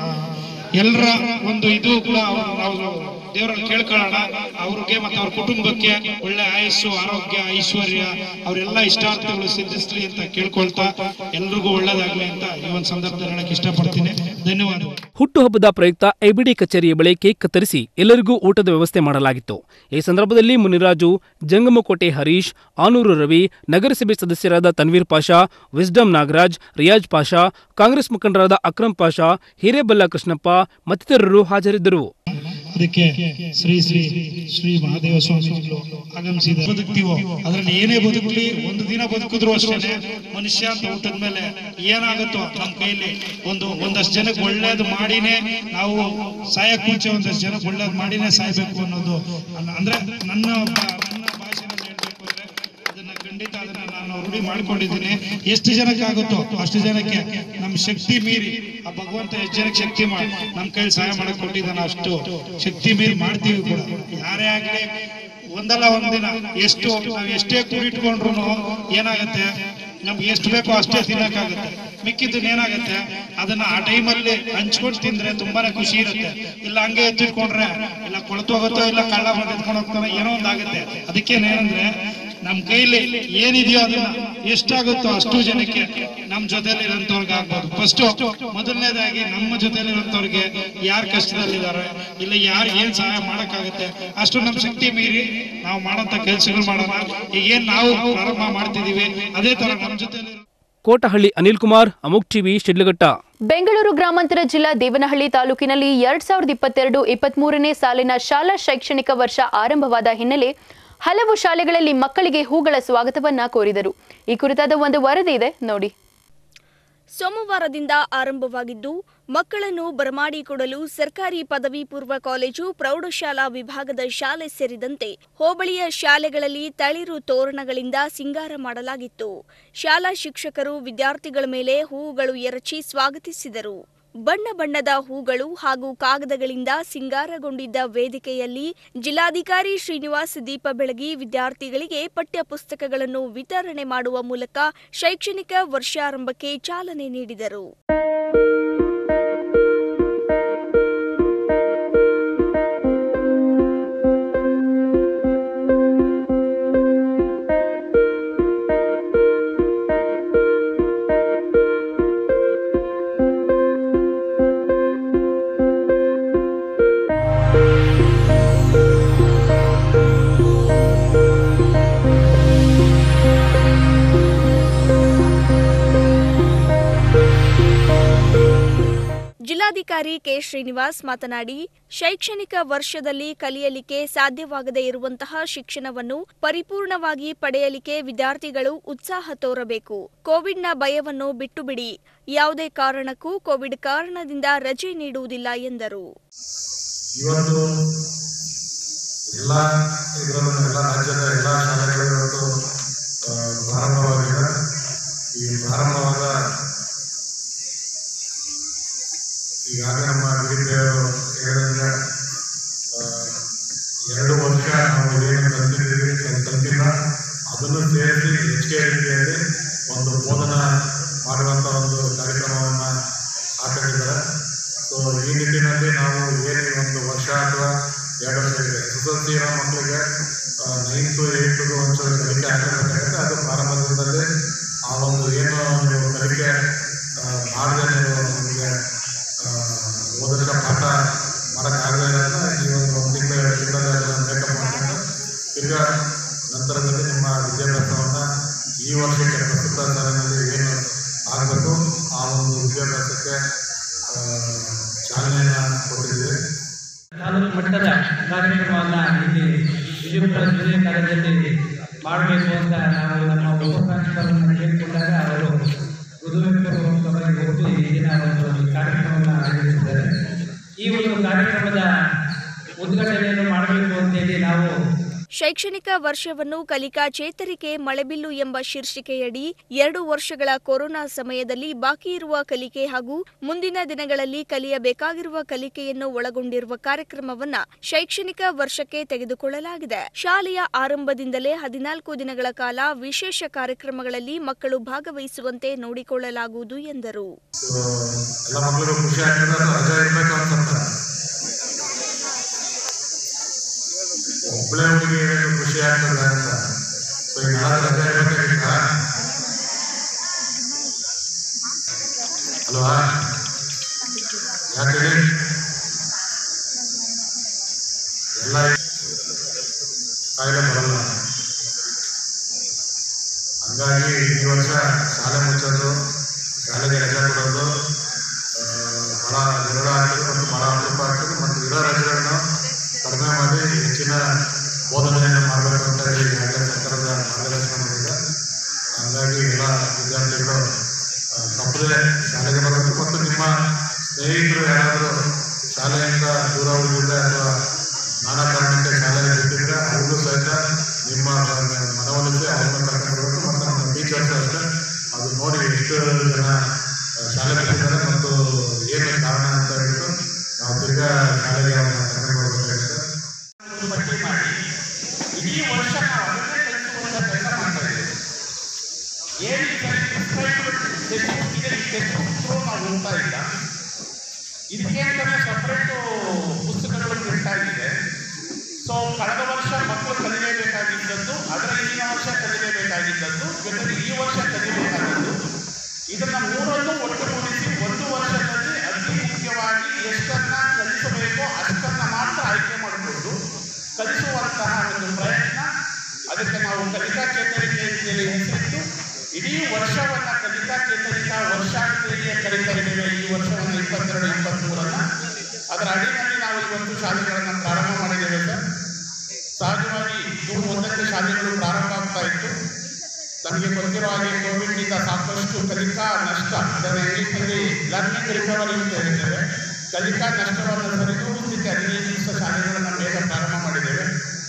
ಎಲ್ಲರ ಒಂದು ಇದು ಕೂಡ ಅವ್ರು- ನಾವು ದೇವರಲ್ಲಿ ಕೇಳ್ಕೊಳ್ಳೋಣ ಅವ್ರಿಗೆ ಮತ್ತೆ ಅವ್ರ ಕುಟುಂಬಕ್ಕೆ ಒಳ್ಳೆ ಆಯಸ್ಸು ಆರೋಗ್ಯ ಐಶ್ವರ್ಯ ಅವರೆಲ್ಲ ಇಷ್ಟಾರ್ಥಗಳು ಸಿದ್ಧಿಸ್ಲಿ ಅಂತ ಕೇಳ್ಕೊಳ್ತಾ ಎಲ್ರಿಗೂ ಒಳ್ಳೇದಾಗ್ಲಿ ಅಂತ ಈ ಒಂದು ಸಂದರ್ಭದಲ್ಲಿ ಹೇಳಕ್ ಇಷ್ಟಪಡ್ತೀನಿ ಧನ್ಯವಾದಗಳು ಹುಟ್ಟುಹಬ್ಬದ ಪ್ರಯುಕ್ತ ಐಬಿಡಿ ಕಚೇರಿಯ ಬಳಿ ಕೇಕ್ ಕತ್ತರಿಸಿ ಎಲ್ಲರಿಗೂ ಊಟದ ವ್ಯವಸ್ಥೆ ಮಾಡಲಾಗಿತ್ತು ಈ ಸಂದರ್ಭದಲ್ಲಿ ಮುನಿರಾಜು ಜಂಗಮಕೋಟೆ ಹರೀಶ್ ಆನೂರು ರವಿ ನಗರಸಭೆ ಸದಸ್ಯರಾದ ತನ್ವೀರ್ ಪಾಷಾ ವಿಸ್ಡಮ್ ನಾಗರಾಜ್ ರಿಯಾಜ್ ಪಾಷಾ ಕಾಂಗ್ರೆಸ್ ಮುಖಂಡರಾದ ಅಕ್ರಮ್ ಪಾಷಾ ಹಿರೇಬಲ್ಲ ಕೃಷ್ಣಪ್ಪ ಮತ್ತಿತರರು ಹಾಜರಿದ್ದರು ಅದಕ್ಕೆ ಶ್ರೀ ಶ್ರೀ ಶ್ರೀ ಮಹಾದೇವ ಸ್ವಾಮಿಗಳು ಆಗಮಿಸಿದ ಬದುಕ್ತೀವೋ ಅದ್ರಲ್ಲಿ ಏನೇ ಬದುಕಲಿ ಒಂದು ದಿನ ಬದುಕಿದ್ರು ಅಷ್ಟೇ ಮನುಷ್ಯ ಅಂತ ಹುಟ್ಟದ ಮೇಲೆ ಏನಾಗುತ್ತೋ ನಮ್ಮ ಕೈಲಿ ಒಂದು ಒಂದಷ್ಟು ಜನಕ್ಕೆ ಒಳ್ಳೇದು ಮಾಡಿನೇ ನಾವು ಸಾಯಕ್ ಮುಂಚೆ ಒಂದಷ್ಟು ಜನಕ್ಕೆ ಒಳ್ಳೇದು ಮಾಡಿನೇ ಸಾಯ್ಬೇಕು ಅನ್ನೋದು ಅನ್ನ- ಅಂದ್ರೆ ನನ್ನ ಬ- ನನ್ನ ಭಾಷೆನಲ್ಲಿ ಹೇಳ್ಬೇಕು ಅಂದ್ರೆ ಅದನ್ನ ಖಂಡಿತ ಅದನ್ನ ನಾನು ರೂಢಿ ಮಾಡ್ಕೊಂಡಿದ್ದೀನಿ ಎಷ್ಟು ಜನಕ್ಕೆ ಆಗುತ್ತೋ ಅಷ್ಟು ಜನಕ್ಕೆ ನಮ್ಮ ಶಕ್ತಿ ಮೀರಿ ಆ ಭಗವಂತ ಎಷ್ಟು ಜನಕ್ಕೆ ಶಕ್ತಿ ಮಾಡಿ ನಮ್ಮ ಕೈಲಿ ಸಹಾಯ ಮಾಡಕ್ ಕೊಟ್ಟಿದ್ದಾನೆ ಅಷ್ಟು ಶಕ್ತಿ ಮೀರಿ ಮಾಡ್ತೀವಿ ಕೂಡ ಯಾರೇ ಆಗ್ಲಿ ಒಂದಲ್ಲ ಒಂದಿನ ಎಷ್ಟು ನಾವು ಎಷ್ಟೇ ಕೂಡಿಟ್ಕೊಂಡ್ರು ಏನಾಗತ್ತೆ ನಮ್ಗೆ ಎಷ್ಟು ಬೇಕೋ ಅಷ್ಟೇ ತಿನ್ನಕ್ಕಾಗತ್ತೆ ಮಿಕ್ಕಿದ್ದನ್ನ ಏನಾಗತ್ತೆ ಅದನ್ನ ಆ ಟೈಮಲ್ಲಿ ಹಂಚ್ಕೊಂಡು ತಿಂದ್ರೆ ತುಂಬಾನೇ ಖುಷಿ ಇರುತ್ತೆ ಇಲ್ಲ ಹಂಗೆ ಎತ್ತಿಟ್ಕೊಂಡ್ರೆ ಇಲ್ಲ ಕೊಳತು ಹೋಗುತ್ತೋ ಇಲ್ಲ ಕಳ್ಳ ಬಂದು ಎತ್ಕೊಂಡು ಹೋಗ್ತಾನೆ ಏನೋ ಒಂದಾಗುತ್ತೆ ಅದಕ್ಕೇನೇನಂದ್ರೆ ನಮ್ ಕೈಲಿ ಏನಿದೆಯೋ ಅದನ್ನ ಎಷ್ಟಾಗುತ್ತೋ ಅಷ್ಟು ಜನಕ್ಕೆ ನಮ್ ಜೊತೆಲಿ ಇರೋಂಥವ್ರಿಗೆ ಆಗ್ಬೋದು ಫಸ್ಟ್ ಮೊದಲನೇದಾಗಿ ನಮ್ಮ ಜೊತೆಲಿ ಇರೋಂಥವ್ರಿಗೆ ಯಾರು ಕಷ್ಟದಲ್ಲಿದ್ದಾರೆ ಇಲ್ಲ ಯಾರು ಏನ್ ಸಹಾಯ ಮಾಡಕ್ಕಾಗುತ್ತೆ ಅಷ್ಟು ನಮ್ ಶಕ್ತಿ ಮೀರಿ ನಾವು ಮಾಡೋಂಥ ಕೆಲಸಗಳು ಮಾಡೋಣ ಈಗ ಏನ್ ನಾವು ಪ್ರಾರಂಭ ಮಾಡ್ತಿದೀವಿ ಅದೇ ತರ ನಮ್ ಜೊತೆಲಿ ಕೋಟಹಳ್ಳಿ ಅನಿಲ್ ಕುಮಾರ್ ಅಮುಕ್ ಟಿವಿ ಶಿಡ್ಲಘಟ್ಟ ಬೆಂಗಳೂರು ಗ್ರಾಮಾಂತರ ಜಿಲ್ಲಾ ದೇವನಹಳ್ಳಿ ತಾಲೂಕಿನಲ್ಲಿ ಎರಡ್ ಸಾವಿರದ ಇಪ್ಪತ್ತೆರಡು ಇಪ್ಪತ್ಮೂರನೇ ಸಾಲಿನ ಶಾಲಾ ಶೈಕ್ಷಣಿಕ ವರ್ಷ ಆರಂಭವಾದ ಹಿನ್ನೆಲೆ ಹಲವು ಶಾಲೆಗಳಲ್ಲಿ ಮಕ್ಕಳಿಗೆ ಹೂಗಳ ಸ್ವಾಗತವನ್ನ ಕೋರಿದರು ಈ ಕುರಿತಾದ ಒಂದು ವರದಿ ಇದೆ ನೋಡಿ ಸೋಮವಾರದಿಂದ ಆರಂಭವಾಗಿದ್ದು ಮಕ್ಕಳನ್ನು ಬರಮಾಡಿಕೊಡಲು ಸರ್ಕಾರಿ ಪದವಿ ಪೂರ್ವ ಕಾಲೇಜು ಪ್ರೌಢಶಾಲಾ ವಿಭಾಗದ ಶಾಲೆ ಸೇರಿದಂತೆ ಹೋಬಳಿಯ ಶಾಲೆಗಳಲ್ಲಿ ತಳಿರು ತೋರಣಗಳಿಂದ ಸಿಂಗಾರ ಮಾಡಲಾಗಿತ್ತು ಶಾಲಾ ಶಿಕ್ಷಕರು ವಿದ್ಯಾರ್ಥಿಗಳ ಮೇಲೆ ಹೂವುಗಳು ಎರಚಿ ಸ್ವಾಗತಿಸಿದರು ಬಣ್ಣ ಬಣ್ಣದ ಹೂಗಳು ಹಾಗೂ ಕಾಗದಗಳಿಂದ ಸಿಂಗಾರಗೊಂಡಿದ್ದ ವೇದಿಕೆಯಲ್ಲಿ ಜಿಲ್ಲಾಧಿಕಾರಿ ಶ್ರೀನಿವಾಸ್ ದೀಪ ಬೆಳಗಿ ವಿದ್ಯಾರ್ಥಿಗಳಿಗೆ ಪಠ್ಯ ಪುಸ್ತಕಗಳನ್ನು ವಿತರಣೆ ಮಾಡುವ ಮೂಲಕ ಶೈಕ್ಷಣಿಕ ವರ್ಷಾರಂಭಕ್ಕೆ ಚಾಲನೆ ನೀಡಿದರು ಜಿಲ್ಲಾಧಿಕಾರಿ ಕೆ ಶ್ರೀನಿವಾಸ್ ಮಾತನಾಡಿ ಶೈಕ್ಷಣಿಕ ವರ್ಷದಲ್ಲಿ ಕಲಿಯಲಿಕ್ಕೆ ಸಾಧ್ಯವಾಗದೇ ಇರುವಂತಹ ಶಿಕ್ಷಣವನ್ನು ಪರಿಪೂರ್ಣವಾಗಿ ಪಡೆಯಲಿಕ್ಕೆ ವಿದ್ಯಾರ್ಥಿಗಳು ಉತ್ಸಾಹ ತೋರಬೇಕು ಕೋವಿಡ್ನ ಭಯವನ್ನು ಬಿಟ್ಟು ಬಿಡಿ ಯಾವುದೇ ಕಾರಣಕ್ಕೂ ಕೋವಿಡ್ ಕಾರಣದಿಂದ ರಜೆ ನೀಡುವುದಿಲ್ಲ ಎಂದರು ಇವತ್ತು ಎಲ್ಲ ಇದರಲ್ಲೂ ಎಲ್ಲ ರಾಜ್ಯದ ಎಲ್ಲ ಶಾಲೆಗಳು ಇವತ್ತು ಆ, ಪ್ರಾರಂಭವಾಗಿದೆ ಈ ಪ್ರಾರಂಭವಾದ ಈಗಾಗಲೇ ನಮ್ಮ ಗಿರಿಪೆಯವರು ಹೇಳಿದಂಗೆ ಆ, ಎರಡು ವರ್ಷ ನಾವು ಏನು ಕಲ್ತಿದ್ದೀವಿ ಕಲ್- ಕಲ್ತಿಲ್ಲ ಅದನ್ನು ಸೇರಿಸಿ ಹೆಚ್ಚಿಗೆ ರೀತಿಯಲ್ಲಿ ಒಂದು ಬೋಧನಾ ಮಾಡುವಂಥ ಒಂದು ಕಾರ್ಯಕ್ರಮವನ್ನು ಹಾಕೊಂಡಿದ್ದಾರೆ ಸೊ ಈ ನಿಟ್ಟಿನಲ್ಲಿ ನಾವು ಏನು ಈ ಒಂದು ವರ್ಷ ಅಥವಾ ಎರಡು ವರ್ಷ ಇದೆ ಎಸ್ ಎಸ್ ಎಲ್ ಸಿ ಇರೋ ಮಕ್ಕಳಿಗೆ ನೈನ್ತು ಏಯ್ತು ಒಂಚೂರು ಕಲಿಕೆ ಆಗಿರಬೇಕಾಗುತ್ತೆ ಅದು ಪ್ರಾರಂಭದಲ್ಲಿ ಆ ಒಂದು ಏನು ನೀವು ಕಲಿಕೆ ಮಾಡದೆ ನೀವು ನಮಗೆ ಓದಲಿಕ್ಕೆ ಪಾಠ ಮಾಡೋಕ್ಕಾಗದೇ ಇರೋದನ್ನ ಈ ಒಂದು ಒಂದು ತಿಂಗಳು ಎರಡು ತಿಂಗಳಲ್ಲಿ ಮೇಕಪ್ ಮಾಡಿಕೊಂಡು ತಿರ್ಗಾ ನಂತರದಲ್ಲಿ ನಿಮ್ಮ ವಿದ್ಯಾಭ್ಯಾಸವನ್ನು ಈ ವರ್ಷಕ್ಕೆ ಪ್ರಸ್ತುತ ಸಾಲಿನಲ್ಲಿ ಏನು ಆಗಬೇಕು ಆ ಒಂದು ವಿದ್ಯಾಭ್ಯಾಸಕ್ಕೆ ಆ, ಚಾಲನೆಯನ್ನು ಕೊಟ್ಟಿದ್ದೀವಿ ತಾಲೂಕು ಮಟ್ಟದ ಕಾರ್ಯಕ್ರಮವನ್ನು ಇಲ್ಲಿ ವಿಜಯಪುರ ಜಿಲ್ಲೆ ಕಾಲೇಜಲ್ಲಿ ಮಾಡಬೇಕು ಅಂತ ನಾವು ನಮ್ಮ ಉಪಪ್ರಾಂಶುಪಾಲರನ್ನು ಕೇಳಿಕೊಂಡಾಗ ಅವರು ಹೃದಯಪೂರ್ವಕವಾಗಿ ಒಪ್ಪಿ ಈ ದಿನ ಒಂದು ಕಾರ್ಯಕ್ರಮವನ್ನು ಆಯೋಜಿಸಿದ್ದಾರೆ ಈ ಒಂದು ಕಾರ್ಯಕ್ರಮದ ಉದ್ಘಾಟನೆಯನ್ನು ಮಾಡಬೇಕು ಅಂತೇಳಿ ನಾವು ಶೈಕ್ಷಣಿಕ ವರ್ಷವನ್ನು ಕಲಿಕಾ ಚೇತರಿಕೆ ಮಳೆಬಿಲ್ಲು ಎಂಬ ಶೀರ್ಷಿಕೆಯಡಿ ಎರಡು ವರ್ಷಗಳ ಕೊರೋನಾ ಸಮಯದಲ್ಲಿ ಬಾಕಿ ಇರುವ ಕಲಿಕೆ ಹಾಗೂ ಮುಂದಿನ ದಿನಗಳಲ್ಲಿ ಕಲಿಯಬೇಕಾಗಿರುವ ಕಲಿಕೆಯನ್ನು ಒಳಗೊಂಡಿರುವ ಕಾರ್ಯಕ್ರಮವನ್ನ ಶೈಕ್ಷಣಿಕ ವರ್ಷಕ್ಕೆ ತೆಗೆದುಕೊಳ್ಳಲಾಗಿದೆ ಶಾಲೆಯ ಆರಂಭದಿಂದಲೇ ಹದಿನಾಲ್ಕು ದಿನಗಳ ಕಾಲ ವಿಶೇಷ ಕಾರ್ಯಕ್ರಮಗಳಲ್ಲಿ ಮಕ್ಕಳು ಭಾಗವಹಿಸುವಂತೆ ನೋಡಿಕೊಳ್ಳಲಾಗುವುದು ಎಂದರು ಸೊ ಎಲ್ಲ ಮಕ್ಕಳಿಗೂ ಖುಷಿ ಆಗ್ತದೆ ಅಥವಾ ರಜೆ ಇರಬೇಕು ಅನ್ಸುತ್ತೆ ಒಬ್ಬಳೇ ಹುಡುಗಿ ಹೇಳಿದ್ರು ಖುಷಿ ಆಗ್ತದೆ ಅಂತ ಸೊ ಈಗ ನಾಳೆ ರಜೆ ಇರಬೇಕಾಗಿತ್ತ ಅಲ್ವಾ ಯಾಕೆ ಹೇಳಿ ಎಲ್ಲ ಕಾಯಿಲೆ ಬರಲ್ಲ ಹಂಗಾಗಿ ಈ ವರ್ಷ ಶಾಲೆ ಮುಚ್ಚೋದು ಶಾಲೆಗೆ ರಜೆ ಕೊಡೋದು ಆ, ಬಹಳ ವಿರಳ ಆಗ್ತದೆ ಮತ್ತು ಬಹಳ ಅಪರೂಪ ಆಗ್ತದೆ ಮತ್ತು ಇರೋ ರಜೆಗಳನ್ನು ಕಡಿಮೆ ಮಾಡಿ ಹೆಚ್ಚಿನ ಬೋಧನೆಯನ್ನು ಮಾಡಬೇಕು ಅಂತ ಹೇಳಿ ಈಗಾಗಲೇ ಸರ್ಕಾರದ ಮಾರ್ಗದರ್ಶನ ಮಾಡಿದೆ ಹಾಗಾಗಿ ಎಲ್ಲ ವಿದ್ಯಾರ್ಥಿಗಳು ಆ, ತಪ್ಪದೆ ಶಾಲೆಗೆ ಬರಬೇಕು ಮತ್ತು ನಿಮ್ಮ ಸ್ನೇಹಿತರು ಯಾರಾದರೂ ಶಾಲೆಯಿಂದ ದೂರ ಉಳಿದಿದ್ರೆ ಅಥವಾ ನಾನಾ ಕಾರಣಕ್ಕೆ ಶಾಲೆ ಬಿಟ್ಟಿದ್ರೆ ಅವ್ರಿಗೂ ಸಹಿತ ನಿಮ್ಮ ಮನವೊಲಿಸಿ ಅವ್ರನ್ನ ಕರ್ಕೊಂಡು ಬರಬೇಕು ಮತ್ತು ನಮ್ಮ ಟೀಚರ್ಸ್ ಅಷ್ಟೇ ಅದು ನೋಡಿ ಎಷ್ಟು ಜನ ಆ, ಶಾಲೆ ಬಿಟ್ಟಿದ್ದಾರೆ ಮತ್ತು ಏನು ಕಾರಣ ಅಂತ ಹೇಳ್ಬಿಟ್ಟು ನಾವು ತಿರ್ಗಾ ಶಾಲೆಗೆ ಅವ್ರನ್ನ ಕರ್ಕೊಂಡು ಬರಬೇಕಾಗುತ್ತೆ ಪಟ್ಟಿ ಮಾಡಿ ಇಡೀ ವರ್ಷ ನಾವು ಅದನ್ನೇ ಕಲಿಸುವಂತ ಕೆಲಸ ಮಾಡ್ತಾ ಇದ್ದೇವೆ ಏನು ಟೆಕ್ಸ್ಟ್ ಬುಕ್ ಇದೆ ಈ ಟೆಕ್ಸ್ಟ್ ಬುಕ್ ಥ್ರೂ ನಾವು ಹೋಗ್ತಾ ಇಲ್ಲ ಇದಕ್ಕೆ ಅಂತಲೇ ಸಪ್ರೇಟು ಪುಸ್ತಕಗಳು ಪ್ರಿಂಟ್ ಆಗಿದೆ ಸೊ ಕಳೆದ ವರ್ಷ ಮಕ್ಕಳು ಕಲಿಯಬೇಕಾಗಿದ್ದದ್ದು ಅದರ ಹಿಂದಿನ ವರ್ಷ ಕಲಿಯಬೇಕಾಗಿದ್ದದ್ದು ಜೊತೆಗೆ ಈ ವರ್ಷ ಕಲಿಯಬೇಕಾದದ್ದು ಇದನ್ನ ಮೂರನ್ನು ಒಟ್ಟುಗೂಡಿಸಿ ಒಂದು ವರ್ಷದಲ್ಲಿ ಅತಿ ಮುಖ್ಯವಾಗಿ ಎಷ್ಟನ್ನ ಕಲಿಸಬೇಕೋ ಅಷ್ಟನ್ನ ಮಾತ್ರ ಆಯ್ಕೆ ಮಾಡಿಕೊಂಡು ಕಲಿಸುವಂತಹ ಒಂದು ಪ್ರಯತ್ನ ಅದಕ್ಕೆ ನಾವು ಕಲಿಕಾ ಚೇತರಿಕೆ ಅಂತೇಳಿ ಹೆಸರಿಟ್ಟು ಇಡೀ ವರ್ಷವನ್ನ ಕಲಿಕಾ ಚೇತರಿಕಾ ವರ್ಷ ಅಂತೇಳಿಯೇ ಕರೀತಾ ಇದ್ದೇವೆ ಈ ವರ್ಷವನ್ನ ಇಪ್ಪತ್ತೆರಡು ಇಪ್ಪತ್ತ್ಮೂರನ್ನ ಅದರ ಅಡಿಯಲ್ಲಿ ನಾವು ಇವತ್ತು ಶಾಲೆಗಳನ್ನು ಪ್ರಾರಂಭ ಮಾಡಿದ್ದೇವೆ ಸರ್ ಸಹಜವಾಗಿ ಜೂನ್ ಒಂದಕ್ಕೆ ಶಾಲೆಗಳು ಪ್ರಾರಂಭ ಆಗ್ತಾ ಇತ್ತು ನಮಗೆ ಗೊತ್ತಿರೋ ಹಾಗೆ ಕೋವಿಡ್ನಿಂದ ಸಾಕಷ್ಟು ಕಲಿಕಾ ನಷ್ಟ ಅದನ್ನು ಇಂಗ್ಲಿಷ್ನಲ್ಲಿ ಲರ್ನಿಂಗ್ ರಿಕವರಿ ಅಂತ ಹೇಳ್ತೇವೆ ಕಲಿಕಾ ನಷ್ಟವನ್ನು ಸರಿದೂಗಿಸಲಿಕ್ಕೆ ಹದಿನೈದು ದಿವಸ ಶಾಲೆಗಳನ್ನು ಬೇಗ ಪ್ರಾರಂಭ ಮಾಡಿದ್ದೇವೆ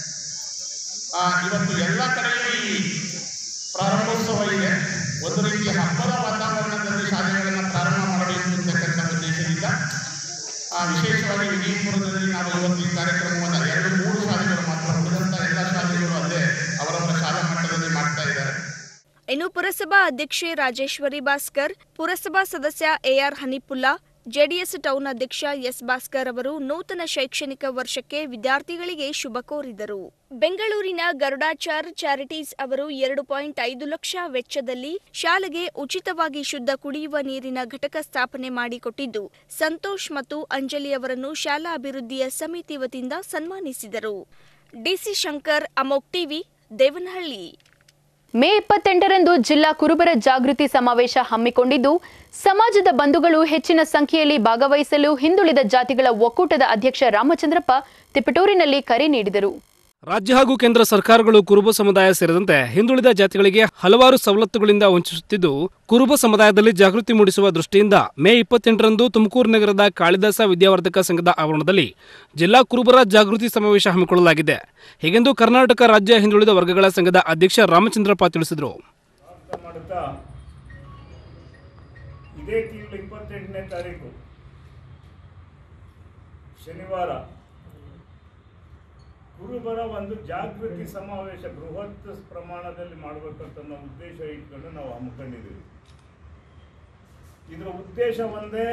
ಆ, ಇವತ್ತು ಎಲ್ಲ ಕಡೆಯೂ ಈ ಪ್ರಾರಂಭೋತ್ಸವ ಇದೆ ಒಂದು ರೀತಿಯ ಹಬ್ಬದ ವಾತಾವರಣದಲ್ಲಿ ಶಾಲೆಗಳನ್ನು ಪ್ರಾರಂಭ ಮಾಡಬೇಕು ಅಂತಕ್ಕಂಥ ಉದ್ದೇಶದಿಂದ ಆ, ವಿಶೇಷವಾಗಿ ವಿಜಯಪುರದಲ್ಲಿ ನಾವು ಇವತ್ತು ಈ ಕಾರ್ಯಕ್ರಮವನ್ನು ಎರಡು ಮೂರು ಶಾಲೆಗಳು ಮಾತ್ರ ಉಳಿದಂಥ ಎಲ್ಲ ಶಾಲೆಗಳು ಅಲ್ಲೇ ಅವರವರ ಶಾಲಾ ಮಟ್ಟದಲ್ಲಿ ಮಾಡ್ತಾ ಇದ್ದಾರೆ ಇನ್ನು ಪುರಸಭಾ ಅಧ್ಯಕ್ಷೆ ರಾಜೇಶ್ವರಿ ಭಾಸ್ಕರ್ ಪುರಸಭಾ ಸದಸ್ಯ ಎಆರ್ ಹನಿಪುಲ್ಲಾ ಜೆಡಿಎಸ್ ಟೌನ್ ಅಧ್ಯಕ್ಷ ಎಸ್ ಭಾಸ್ಕರ್ ಅವರು ನೂತನ ಶೈಕ್ಷಣಿಕ ವರ್ಷಕ್ಕೆ ವಿದ್ಯಾರ್ಥಿಗಳಿಗೆ ಶುಭ ಕೋರಿದರು ಬೆಂಗಳೂರಿನ ಗರುಡಾಚಾರ್ ಚಾರಿಟೀಸ್ ಅವರು ಎರಡು ಪಾಯಿಂಟ್ ಐದು ಲಕ್ಷ ವೆಚ್ಚದಲ್ಲಿ ಶಾಲೆಗೆ ಉಚಿತವಾಗಿ ಶುದ್ಧ ಕುಡಿಯುವ ನೀರಿನ ಘಟಕ ಸ್ಥಾಪನೆ ಮಾಡಿಕೊಟ್ಟಿದ್ದು ಸಂತೋಷ್ ಮತ್ತು ಅಂಜಲಿ ಅವರನ್ನು ಶಾಲಾ ಅಭಿವೃದ್ಧಿಯ ಸಮಿತಿ ವತಿಯಿಂದ ಸನ್ಮಾನಿಸಿದರು ಡಿಸಿ ಶಂಕರ್ ಅಮೋಕ್ ಟಿವಿ ದೇವನಹಳ್ಳಿ ಮೇ ಇಪ್ಪತ್ತೆಂಟರಂದು ಜಿಲ್ಲಾ ಕುರುಬರ ಜಾಗೃತಿ ಸಮಾವೇಶ ಹಮ್ಮಿಕೊಂಡಿದ್ದು ಸಮಾಜದ ಬಂಧುಗಳು ಹೆಚ್ಚಿನ ಸಂಖ್ಯೆಯಲ್ಲಿ ಭಾಗವಹಿಸಲು ಹಿಂದುಳಿದ ಜಾತಿಗಳ ಒಕ್ಕೂಟದ ಅಧ್ಯಕ್ಷ ರಾಮಚಂದ್ರಪ್ಪ ತಿಪಟೂರಿನಲ್ಲಿ ಕರೆ ನೀಡಿದರು ರಾಜ್ಯ ಹಾಗೂ ಕೇಂದ್ರ ಸರ್ಕಾರಗಳು ಕುರುಬ ಸಮುದಾಯ ಸೇರಿದಂತೆ ಹಿಂದುಳಿದ ಜಾತಿಗಳಿಗೆ ಹಲವಾರು ಸವಲತ್ತುಗಳಿಂದ ವಂಚಿಸುತ್ತಿದ್ದು ಕುರುಬ ಸಮುದಾಯದಲ್ಲಿ ಜಾಗೃತಿ ಮೂಡಿಸುವ ದೃಷ್ಟಿಯಿಂದ ಮೇ ಇಪ್ಪತ್ತೆಂಟರಂದು ತುಮಕೂರು ನಗರದ ಕಾಳಿದಾಸ ವಿದ್ಯಾವರ್ಧಕ ಸಂಘದ ಆವರಣದಲ್ಲಿ ಜಿಲ್ಲಾ ಕುರುಬರ ಜಾಗೃತಿ ಸಮಾವೇಶ ಹಮ್ಮಿಕೊಳ್ಳಲಾಗಿದೆ ಹೀಗೆಂದು ಕರ್ನಾಟಕ ರಾಜ್ಯ ಹಿಂದುಳಿದ ವರ್ಗಗಳ ಸಂಘದ ಅಧ್ಯಕ್ಷ ರಾಮಚಂದ್ರಪ್ಪ ತಿಳಿಸಿದರು ಮಾಡುತ್ತಾ ಇದೇ ತಿಂಗಳು ಇಪ್ಪತ್ತೆಂಟನೇ ತಾರೀಕು ಶನಿವಾರ ಕುರುಬರ ಒಂದು ಜಾಗೃತಿ ಸಮಾವೇಶ ಬೃಹತ್ ಪ್ರಮಾಣದಲ್ಲಿ ಮಾಡಬೇಕಂತ ಅನ್ನೋ ಉದ್ದೇಶ ಇಟ್ಕೊಂಡು ನಾವು ಹಮ್ಮಿಕೊಂಡಿದ್ದೀವಿ ಇದರ ಉದ್ದೇಶ ಒಂದೇ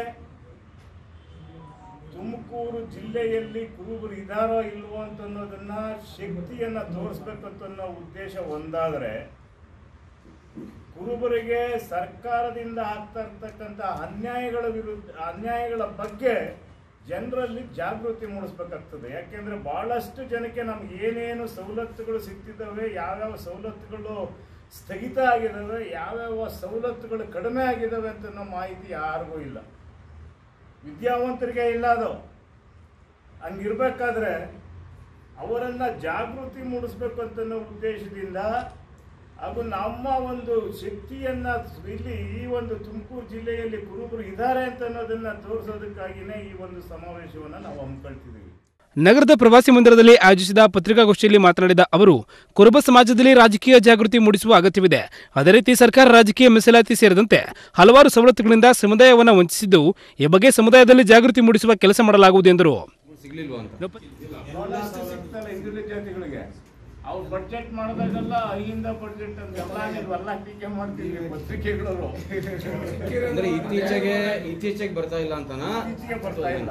ತುಮಕೂರು ಜಿಲ್ಲೆಯಲ್ಲಿ ಕುರುಬರು ಇದಾರೋ ಇಲ್ವೋ ಅಂತ ಅನ್ನೋದನ್ನ ಶಕ್ತಿಯನ್ನ ತೋರಿಸ್ಬೇಕಂತ ಅನ್ನೋ ಉದ್ದೇಶ ಒಂದಾದರೆ ಕುರುಬರಿಗೆ ಸರ್ಕಾರದಿಂದ ಆಗ್ತಾ ಇರ್ತಕ್ಕಂಥ ಅನ್ಯಾಯಗಳ ವಿರುದ್ಧ ಅನ್ಯಾಯಗಳ ಬಗ್ಗೆ ಜನರಲ್ಲಿ ಜಾಗೃತಿ ಮೂಡಿಸ್ಬೇಕಾಗ್ತದೆ ಯಾಕೆಂದ್ರೆ ಬಹಳಷ್ಟು ಜನಕ್ಕೆ ನಮ್ಗೆ ಏನೇನು ಸವಲತ್ತುಗಳು ಸಿಗ್ತಿದ್ದಾವೆ ಯಾವ್ಯಾವ ಸವಲತ್ತುಗಳು ಸ್ಥಗಿತ ಆಗಿದ್ದಾವೆ ಯಾವ್ಯಾವ ಸವಲತ್ತುಗಳು ಕಡಿಮೆ ಆಗಿದ್ದಾವೆ ಅಂತ ಅನ್ನೋ ಮಾಹಿತಿ ಯಾರಿಗೂ ಇಲ್ಲ ವಿದ್ಯಾವಂತರಿಗೆ ಇಲ್ಲ ಅದು ಹಂಗಿರ್ಬೇಕಾದ್ರೆ ಅವರನ್ನ ಜಾಗೃತಿ ಮೂಡಿಸ್ಬೇಕು ಅಂತ ಅನ್ನೋ ಉದ್ದೇಶದಿಂದ ಹಾಗೂ ನಮ್ಮ ಒಂದು ಶಕ್ತಿಯನ್ನ ಇಲ್ಲಿ ಈ ಒಂದು ತುಮಕೂರು ಜಿಲ್ಲೆಯಲ್ಲಿ ಕುರುಬರು ಇದ್ದಾರೆ ಅಂತ ಅನ್ನೋದನ್ನ ತೋರಿಸೋದಕ್ಕಾಗಿನೇ ಈ ಒಂದು ಸಮಾವೇಶವನ್ನ ನಾವು ಹಮ್ಮಿಕೊಳ್ತಿದ್ದೀವಿ ನಗರದ ಪ್ರವಾಸಿ ಮಂದಿರದಲ್ಲಿ ಆಯೋಜಿಸಿದ ಪತ್ರಿಕಾಗೋಷ್ಠಿಯಲ್ಲಿ ಮಾತನಾಡಿದ ಅವರು ಕುರುಬ ಸಮಾಜದಲ್ಲಿ ರಾಜಕೀಯ ಜಾಗೃತಿ ಮೂಡಿಸುವ ಅಗತ್ಯವಿದೆ ಅದೇ ರೀತಿ ಸರ್ಕಾರ ರಾಜಕೀಯ ಮೀಸಲಾತಿ ಸೇರಿದಂತೆ ಹಲವಾರು ಸವಲತ್ತುಗಳಿಂದ ಸಮುದಾಯವನ್ನು ವಂಚಿಸಿದ್ದು ಈ ಬಗ್ಗೆ ಸಮುದಾಯದಲ್ಲಿ ಜಾಗೃತಿ ಮೂಡಿಸುವ ಕೆಲಸ ಮಾಡಲಾಗುವುದು ಎಂದರು ಬಹಳಷ್ಟು ಸಿಗ್ತಲ್ಲ ಹಿಂದುಳಿದ ಜಾತಿಗಳಿಗೆ ಅವ್ರು ಬಡ್ಜೆಟ್ ಮಾಡಿದಾಗೆಲ್ಲ ಅಲ್ಲಿಂದ ಬಡ್ಜೆಟ್ ಅಂತ ಎಲ್ಲ ನೀವೆಲ್ಲ ಟೀಕೆ ಮಾಡ್ತೀವಿ ಪತ್ರಿಕೆಗಳು ಅಂದ್ರೆ ಇತ್ತೀಚೆಗೆ ಇತ್ತೀಚೆಗೆ ಬರ್ತಾ ಇಲ್ಲ ಅಂತನಾ ಇತ್ತೀಚೆಗೆ ಬರ್ತಾ ಇಲ್ಲ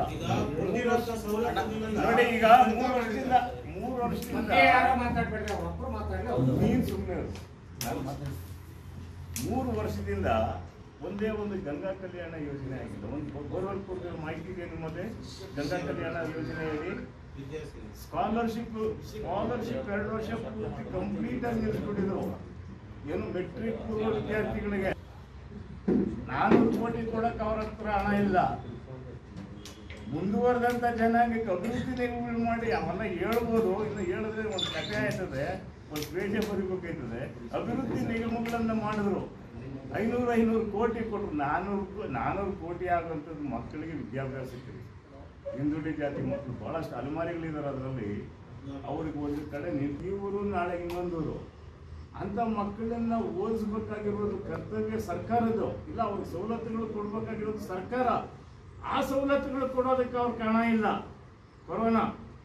ನೋಡಿ ಈಗ ಮೂರು ವರ್ಷದಿಂದ ಮೂರು ವರ್ಷದಿಂದ ನೀನ್ ಸುಮ್ಮನೆ ಮೂರು ವರ್ಷದಿಂದ ಒಂದೇ ಒಂದು ಗಂಗಾ ಕಲ್ಯಾಣ ಯೋಜನೆ ಆಗಿಲ್ಲ ಒಂದು ಬೋರ್ವೆಲ್ ಕೊಟ್ಟಿರೋ ಮಾಹಿತಿ ಇದೆ ನಿಮ್ಮದೇ ಗಂಗಾ ಕಲ್ಯಾಣ ಯೋಜನೆ ಹೇಳಿ ಸ್ಕಾಲರ್ಶಿಪ್ ಸ್ಕಾಲರ್ಶಿಪ್ ಎರಡು ವರ್ಷ ಪೂರ್ತಿ ಕಂಪ್ಲೀಟ್ ಆಗಿ ನಿಲ್ಲಿಸ್ಬಿಟ್ಟಿದ್ರು ಏನು ಮೆಟ್ರಿಕ್ ಪೂರ್ವ ವಿದ್ಯಾರ್ಥಿಗಳಿಗೆ ನಾನೂರು ಕೋಟಿ ಕೊಡಕ್ಕೆ ಅವ್ರ ಹತ್ರ ಹಣ ಇಲ್ಲ ಮುಂದುವರೆದಂತ ಜನಾಂಗಕ್ಕೆ ಅಭಿವೃದ್ಧಿ ನಿಗಮಗಳು ಮಾಡಿ ಅವೆಲ್ಲ ಹೇಳ್ಬೋದು ಇನ್ನು ಹೇಳಿದ್ರೆ ಒಂದು ಕಥೆ ಆಯ್ತದೆ ಒಂದು ಪೇಜ ಬರಿಬೇಕಾಯ್ತದೆ ಅಭಿವೃದ್ಧಿ ನಿಗಮಗಳನ್ನ ಮಾಡಿದ್ರು ಐನೂರು ಐನೂರು ಕೋಟಿ ಕೊಟ್ಟರು ನಾನೂರು ನಾನೂರು ಕೋಟಿ ಆಗುವಂಥದ್ದು ಮಕ್ಕಳಿಗೆ ವಿದ್ಯಾಭ್ಯಾಸಕ್ಕೆ ಹಿಂದುಳಿದ ಜಾತಿ ಮಕ್ಕಳು ಬಹಳಷ್ಟು ಅಲೆಮಾರಿಗಳಿದ್ದಾರೆ ಅದರಲ್ಲಿ ಅವ್ರಿಗೆ ಒಂದು ಕಡೆ ನಿಂತು ಇವರು ನಾಳೆ ಇನ್ನೊಂದೂರು ಅಂತ ಮಕ್ಕಳನ್ನ ಓದಿಸ್ಬೇಕಾಗಿರೋದು ಕರ್ತವ್ಯ ಸರ್ಕಾರದ್ದು ಇಲ್ಲ ಅವ್ರಿಗೆ ಸವಲತ್ತುಗಳು ಕೊಡ್ಬೇಕಾಗಿರೋದು ಸರ್ಕಾರ ಆ ಸವಲತ್ತುಗಳು ಕೊಡೋದಕ್ಕೆ ಅವ್ರ ಕಾರಣ ಇಲ್ಲ ಕೊರೋನಾ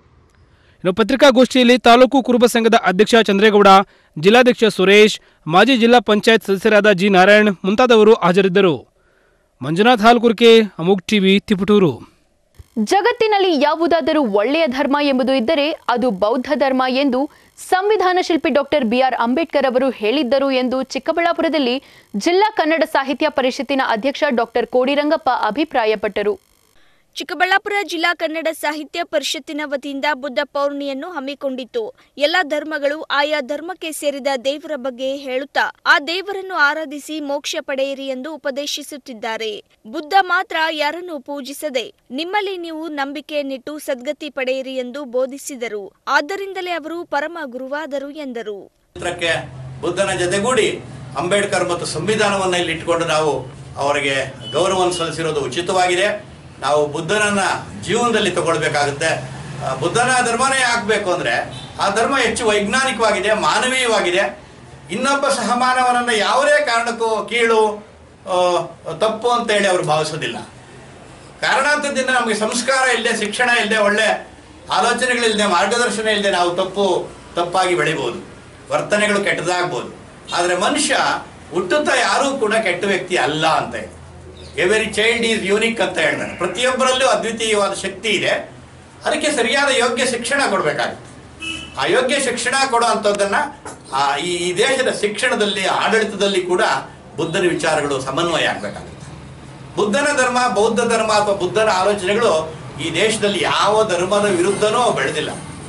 ಇನ್ನು ಪತ್ರಿಕಾಗೋಷ್ಠಿಯಲ್ಲಿ ತಾಲೂಕು ಕುರುಬ ಸಂಘದ ಅಧ್ಯಕ್ಷ ಚಂದ್ರೇಗೌಡ ಜಿಲ್ಲಾಧ್ಯಕ್ಷ ಸುರೇಶ್ ಮಾಜಿ ಜಿಲ್ಲಾ ಪಂಚಾಯತ್ ಸದಸ್ಯರಾದ ಜಿ ನಾರಾಯಣ್ ಮುಂತಾದವರು ಹಾಜರಿದ್ದರು ಮಂಜುನಾಥ್ ಹಾಲ್ಕುರ್ಕೆ ಅಮುಕ್ ಟಿವಿ ತಿಪಟೂರು ಜಗತ್ತಿನಲ್ಲಿ ಯಾವುದಾದರೂ ಒಳ್ಳೆಯ ಧರ್ಮ ಎಂಬುದು ಇದ್ದರೆ ಅದು ಬೌದ್ಧ ಧರ್ಮ ಎಂದು ಸಂವಿಧಾನ ಶಿಲ್ಪಿ ಡಾಕ್ಟರ್ ಬಿಆರ್ ಅಂಬೇಡ್ಕರ್ ಅವರು ಹೇಳಿದ್ದರು ಎಂದು ಚಿಕ್ಕಬಳ್ಳಾಪುರದಲ್ಲಿ ಜಿಲ್ಲಾ ಕನ್ನಡ ಸಾಹಿತ್ಯ ಪರಿಷತ್ತಿನ ಅಧ್ಯಕ್ಷ ಡಾಕ್ಟರ್ ಕೋಡಿರಂಗಪ್ಪ ಅಭಿಪ್ರಾಯಪಟ್ಟರು ಚಿಕ್ಕಬಳ್ಳಾಪುರ ಜಿಲ್ಲಾ ಕನ್ನಡ ಸಾಹಿತ್ಯ ಪರಿಷತ್ತಿನ ವತಿಯಿಂದ ಬುದ್ಧ ಪೌರ್ಣಿಮೆಯನ್ನು ಹಮ್ಮಿಕೊಂಡಿತ್ತು ಎಲ್ಲ ಧರ್ಮಗಳು ಆಯಾ ಧರ್ಮಕ್ಕೆ ಸೇರಿದ ದೇವರ ಬಗ್ಗೆ ಹೇಳುತ್ತಾ ಆ ದೇವರನ್ನು ಆರಾಧಿಸಿ ಮೋಕ್ಷ ಪಡೆಯಿರಿ ಎಂದು ಉಪದೇಶಿಸುತ್ತಿದ್ದಾರೆ ಬುದ್ಧ ಮಾತ್ರ ಯಾರನ್ನು ಪೂಜಿಸದೆ ನಿಮ್ಮಲ್ಲಿ ನೀವು ನಂಬಿಕೆಯನ್ನಿಟ್ಟು ಸದ್ಗತಿ ಪಡೆಯಿರಿ ಎಂದು ಬೋಧಿಸಿದರು ಆದ್ದರಿಂದಲೇ ಅವರು ಪರಮ ಗುರುವಾದರು ಎಂದರು ಚಿತ್ರಕ್ಕೆ ಬುದ್ಧನ ಜೊತೆಗೂಡಿ ಅಂಬೇಡ್ಕರ್ ಮತ್ತು ಸಂವಿಧಾನವನ್ನು ಇಲ್ಲಿ ಇಟ್ಕೊಂಡು ನಾವು ಅವರಿಗೆ ಗೌರವವನ್ನು ಸಲ್ಲಿಸಿರೋದು ಉಚಿತವಾಗಿದೆ ನಾವು ಬುದ್ಧನನ್ನ ಜೀವನದಲ್ಲಿ ತಗೊಳ್ಬೇಕಾಗುತ್ತೆ ಆ, ಬುದ್ಧನ ಧರ್ಮನೇ ಹಾಕಬೇಕು ಅಂದ್ರೆ ಆ ಧರ್ಮ ಹೆಚ್ಚು ವೈಜ್ಞಾನಿಕವಾಗಿದೆ ಮಾನವೀಯವಾಗಿದೆ ಇನ್ನೊಬ್ಬ ಸಹಮಾನವನನ್ನ ಯಾವುದೇ ಕಾರಣಕ್ಕೂ ಕೀಳು ಆ, ತಪ್ಪು ಅಂತ ಹೇಳಿ ಅವರು ಭಾವಿಸೋದಿಲ್ಲ ಕಾರಣಾಂತರದಿಂದ ನಮಗೆ ಸಂಸ್ಕಾರ ಇಲ್ಲದೆ ಶಿಕ್ಷಣ ಇಲ್ಲದೆ ಒಳ್ಳೆ ಆಲೋಚನೆಗಳಿಲ್ಲದೆ ಮಾರ್ಗದರ್ಶನ ಇಲ್ಲದೆ ನಾವು ತಪ್ಪು ತಪ್ಪಾಗಿ ಬೆಳಿಬೋದು ವರ್ತನೆಗಳು ಕೆಟ್ಟದಾಗ್ಬೋದು ಆದರೆ ಮನುಷ್ಯ ಹುಟ್ಟುತ್ತಾ ಯಾರೂ ಕೂಡ ಕೆಟ್ಟ ವ್ಯಕ್ತಿ ಅಲ್ಲ ಅಂತ ಇದೆ ಎವರಿ ಚೈಲ್ಡ್ ಈಸ್ ಯೂನಿಕ್ ಅಂತ ಹೇಳ್ತಾನೆ ಪ್ರತಿಯೊಬ್ಬರಲ್ಲೂ ಅದ್ವಿತೀಯವಾದ ಶಕ್ತಿ ಇದೆ ಅದಕ್ಕೆ ಸರಿಯಾದ ಯೋಗ್ಯ ಶಿಕ್ಷಣ ಕೊಡಬೇಕಾಗುತ್ತೆ ಆ ಯೋಗ್ಯ ಶಿಕ್ಷಣ ಕೊಡುವಂಥದ್ದನ್ನ ಆ ಈ ಈ ದೇಶದ ಶಿಕ್ಷಣದಲ್ಲಿ ಆಡಳಿತದಲ್ಲಿ ಕೂಡ ಬುದ್ಧನ ವಿಚಾರಗಳು ಸಮನ್ವಯ ಆಗಬೇಕಾಗುತ್ತೆ ಬುದ್ಧನ ಧರ್ಮ ಬೌದ್ಧ ಧರ್ಮ ಅಥವಾ ಬುದ್ಧನ ಆಲೋಚನೆಗಳು ಈ ದೇಶದಲ್ಲಿ ಯಾವ ಧರ್ಮದ ವಿರುದ್ಧನೂ ಬೆಳೆದಿಲ್ಲ